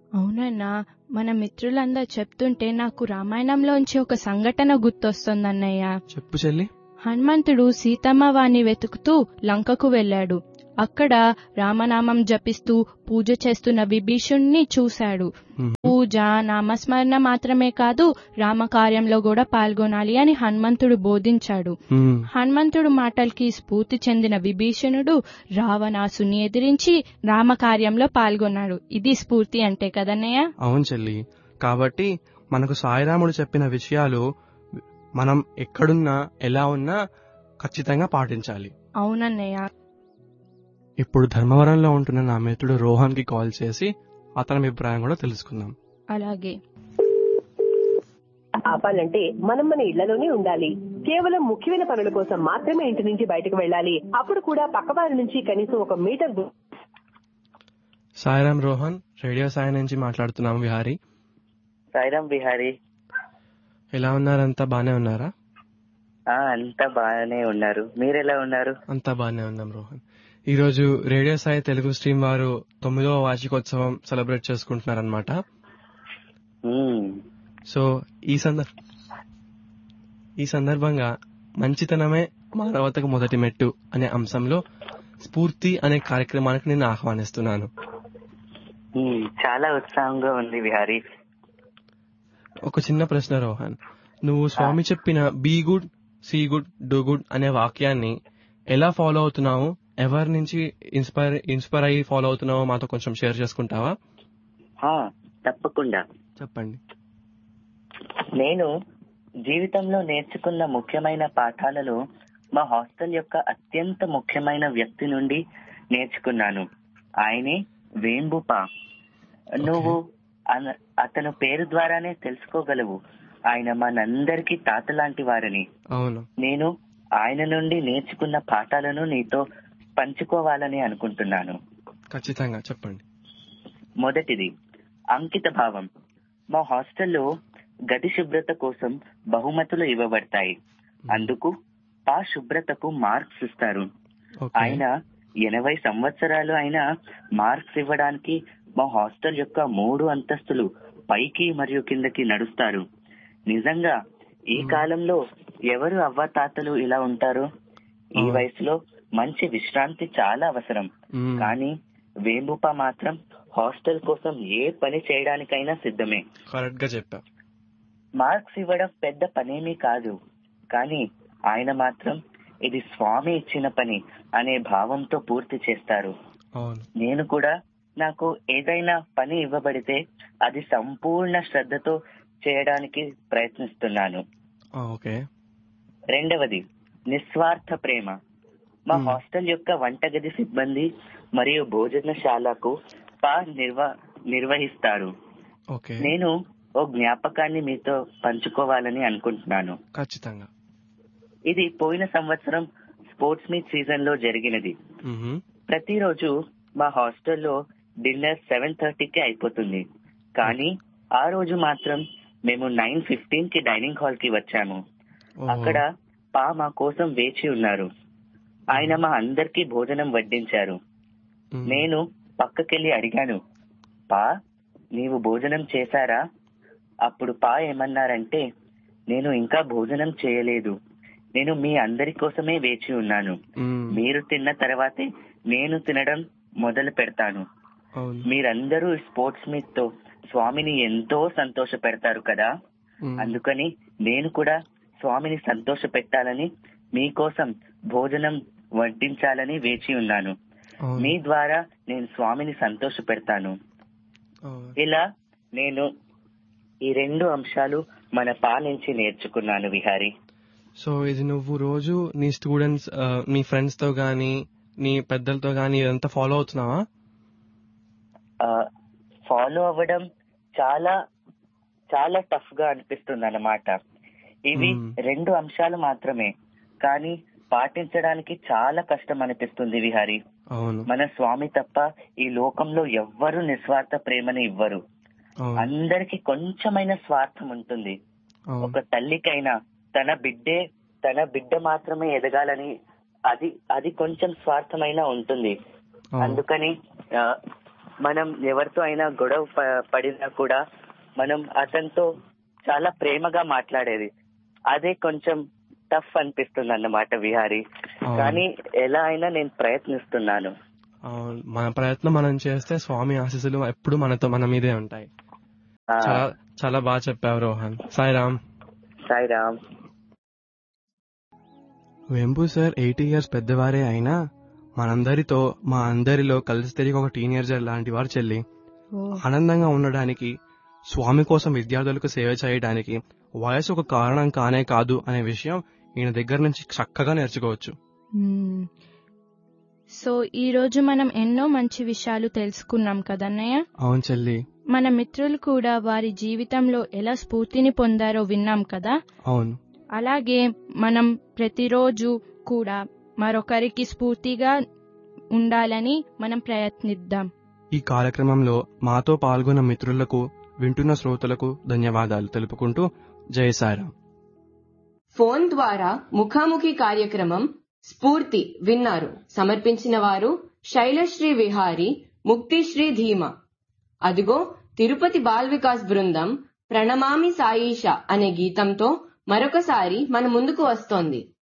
అవునన్నా మన మిత్రులందరూ చెప్తుంటే నాకు రామాయణంలోంచి ఒక సంఘటన గుర్తొస్తుందన్నయ్య చెప్పు చెల్లి హనుమంతుడు సీతమ్మ వాణ్ణి వెతుకుతూ లంకకు వెళ్ళాడు అక్కడ రామనామం జపిస్తూ పూజ చేస్తున్న విభీషుణ్ణి చూశాడు పూజ నామస్మరణ మాత్రమే కాదు రామకార్యంలో కూడా పాల్గొనాలి అని హనుమంతుడు బోధించాడు హనుమంతుడు మాటలకి స్ఫూర్తి చెందిన విభీషణుడు రావణాసుని ఎదిరించి రామకార్యంలో పాల్గొన్నాడు ఇది స్ఫూర్తి అంటే కదన్నయ్య అవును చెల్లి కాబట్టి మనకు సాయిరాముడు చెప్పిన విషయాలు మనం ఎక్కడున్నా ఎలా ఉన్నా ఖచ్చితంగా పాటించాలి అవునన్నయ్య ఇప్పుడు ధర్మవరంలో ఉంటున్న నా మిత్రుడు రోహన్ కి కాల్ చేసి అతని అభిప్రాయం కూడా తెలుసుకుందాం అలాగే ఆపాలంటే మనం మన ఇళ్లలోనే ఉండాలి కేవలం ముఖ్యమైన పనుల కోసం మాత్రమే ఇంటి నుంచి బయటకు వెళ్ళాలి అప్పుడు కూడా పక్కవారి నుంచి కనీసం ఒక మీటర్ దూ- సాయిరామ్ రోహన్ రేడియో సాయి నుంచి మాట్లాడుతున్నాం విహారీ సాయిరామ్ బిహారీ ఎలా ఉన్నారంతా బానే ఉన్నారా ఆ అంతా బాగానే ఉన్నారు మీరు ఎలా ఉన్నారు అంతా బానే ఉన్నాం రోహన్ ఈ రోజు రేడియో సాయి తెలుగు స్ట్రీమ్ వారు తొమ్మిదవ వార్షికోత్సవం సెలబ్రేట్ చేసుకుంటున్నారనమాట సో ఈ సందర్భ ఈ సందర్భంగా మంచితనమే మానవతకు మొదటి మెట్టు అనే అంశంలో స్ఫూర్తి అనే కార్యక్రమానికి నేను ఆహ్వానిస్తున్నాను ఉమ్, చాలా ఉత్సాహంగా ఉంది బిహారీ ఒక చిన్న ప్రశ్న రోహన్ నువ్వు స్వామి చెప్పిన be good see good do good అనే వాక్యాన్ని ఎలా ఫాలో అవుతున్నావు ఎవరి నుంచి ఇన్స్పైర్ ఇన్స్పైర్ అయ్యి ఫాలో అవుతున్నావో మాతో కొంచెం షేర్ చేసుకుంటావా ఆ, తప్పకుండా చెప్పండి నేను జీవితంలో నేర్చుకున్న ముఖ్యమైన పాఠాలలో మా హాస్టల్ యొక్క అత్యంత ముఖ్యమైన వ్యక్తి నుండి నేర్చుకున్నాను ఆయనే వేంబుపా నువ్వు అన- అతను పేరు ద్వారానే తెలుసుకోగలవు ఆయన మనందరికీ తాత లాంటి వారని అవును నేను ఆయన నుండి నేర్చుకున్న పాఠాలను నీతో పంచుకోవాలని అనుకుంటున్నాను ఖచ్చితంగా చెప్పండి మొదటిది అంకిత భావం మా హాస్టల్లో గది శుభ్రత కోసం బహుమతులు ఇవ్వబడతాయి అందుకు ఆ శుభ్రతకు మార్క్స్ ఇస్తారు ఆయన ఎనభై సంవత్సరాలు అయినా మార్క్స్ ఇవ్వడానికి మా హాస్టల్ యొక్క మూడు అంతస్తులు పైకి మరియు కిందకి నడుస్తారు నిజంగా ఈ కాలంలో ఎవరు అవ్వతాతలు ఇలా ఉంటారు ఈ వయసులో మంచి విశ్రాంతి చాలా అవసరం కానీ వేంబుప మాత్రం హాస్టల్ కోసం ఏ పని చేయడానికైనా సిద్ధమే కరెక్ట్ గా చెప్పా మార్క్స్ ఇవ్వడం పెద్ద పనేమీ కాదు కానీ ఆయన మాత్రం ఇది స్వామి ఇచ్చిన పని అనే భావంతో పూర్తి చేస్తారు అవును నేను కూడా నాకు ఏదైనా పని ఇవ్వబడితే అది సంపూర్ణ శ్రద్ధతో చేయడానికి ప్రయత్నిస్తున్నాను ఆ, ఓకే రెండవది నిస్వార్థ ప్రేమ మా హాస్టల్ యొక్క వంటగది సిబ్బంది మరియు భోజనశాలకు పా నిర్వ నిర్వహిస్తారు ఓకే నేను ఓ జ్ఞాపకాన్ని మీతో పంచుకోవాలని అనుకుంటున్నాను ఖచ్చితంగా ఇది పోయిన సంవత్సరం స్పోర్ట్స్ మీట్ సీజన్ లో జరిగినది మ్మ్. ప్రతిరోజు మా హాస్టల్లో డిన్నర్ సెవెన్ థర్టీకి అయిపోతుంది కానీ ఆ రోజు మాత్రం మేము నైన్ ఫిఫ్టీన్ కి డైనింగ్ హాల్ కి వచ్చాము అక్కడ పా మా కోసం వేచి ఉన్నారు ఆయన మా అందరికీ భోజనం వడ్డించారు నేను పక్కకెళ్ళి అడిగాను పా నీవు భోజనం చేశారా అప్పుడు పా ఏమన్నారంటే నేను ఇంకా భోజనం చేయలేదు నేను మీ అందరి కోసమే వేచి ఉన్నాను మీరు తిన్న తర్వాతే నేను తినడం మొదలు పెడతాను అవును మీరందరూ స్పోర్ట్స్ మీట్ తో స్వామిని ఎంతో సంతోష పెడతారు కదా అందుకని నేను కూడా స్వామిని సంతోష పెట్టాలని మీకోసం భోజనం వడ్డించాలని వేచి ఉన్నాను మీ ద్వారా నేను స్వామిని సంతోష పెడతాను ఇలా నేను ఈ రెండు అంశాలు మన పా నుంచి నేర్చుకున్నాను విహారీ సో ఇది నువ్వు రోజు నీ స్టూడెంట్స్ ఆ, నీ ఫ్రెండ్స్ తో గానీ నీ పెద్దలతో గానీ ఇదంతా ఫాలో అవుతున్నావా ఫాలో అవ్వడం చాలా చాలా టఫ్ గా అనిపిస్తుంది అన్నమాట ఇవి రెండు అంశాలు మాత్రమే కానీ పాటించడానికి చాలా కష్టం అనిపిస్తుంది విహారీ అవును మన స్వామి తప్ప ఈ లోకంలో ఎవ్వరు నిస్వార్థ ప్రేమని ఇవ్వరు అవును అందరికి కొంచెమైన స్వార్థం ఉంటుంది అవును ఒక తల్లికైనా తన బిడ్డే తన బిడ్డ మాత్రమే ఎదగాలని అది అది కొంచెం స్వార్థమైనా ఉంటుంది అందుకని ఆ, మనం ఎవరితో అయినా గొడవ ప- పడినా కూడా మనం అతనితో చాలా ప్రేమగా మాట్లాడేది అదే కొంచెం టఫ్ అనిపిస్తుంది అన్నమాట విహారీ అవును. కానీ ఎలా అయినా నేను ప్రయత్నిస్తున్నాను అవును. మన ప్రయత్నం మనం చేస్తే స్వామి ఆశీస్సులు ఎప్పుడు మనతో మన మీదే ఉంటాయి చాలా చాలా బాగా చెప్పావు Rohan Sairam Sairam Vempu sir eighty years పెద్దవారే అయినా మనందరితో మా అందరిలో కలిసి తిరిగి ఒక టీనేజర్ లాంటి వారు చెల్లి ఆనందంగా ఉండడానికి స్వామి కోసం విద్యార్థులకు సేవ చేయడానికి వయసు ఒక కారణం కానే కాదు అనే విషయం ఈయన దగ్గర నుంచి చక్కగా నేర్చుకోవచ్చు మ్మ్. సో ఈ రోజు మనం ఎన్నో మంచి విషయాలు తెలుసుకున్నాం కదన్నయ్య అవును చెల్లి మన మిత్రులు కూడా వారి జీవితంలో ఎలా స్ఫూర్తిని పొందారో విన్నాం కదా అవును అలాగే మనం ప్రతిరోజు కూడా మరొకరికి స్ఫూర్తిగా ఉండాలని మనం ప్రయత్నిద్దాం ఈ కార్యక్రమంలో మాతో పాల్గొన్న మిత్రులకు వింటున్న శ్రోతలకు ధన్యవాదాలు తెలుపుకుంటూ జయ సాయిరామ్ ఫోన్ ద్వారా ముఖాముఖి కార్యక్రమం స్ఫూర్తి విన్నారు సమర్పించిన వారు శైలశ్రీ విహారీ ముక్తిశ్రీ ధీమ అదిగో తిరుపతి బాల్ వికాస్ బృందం ప్రణమామి సాయిష అనే గీతంతో మరొకసారి మన ముందుకు వస్తోంది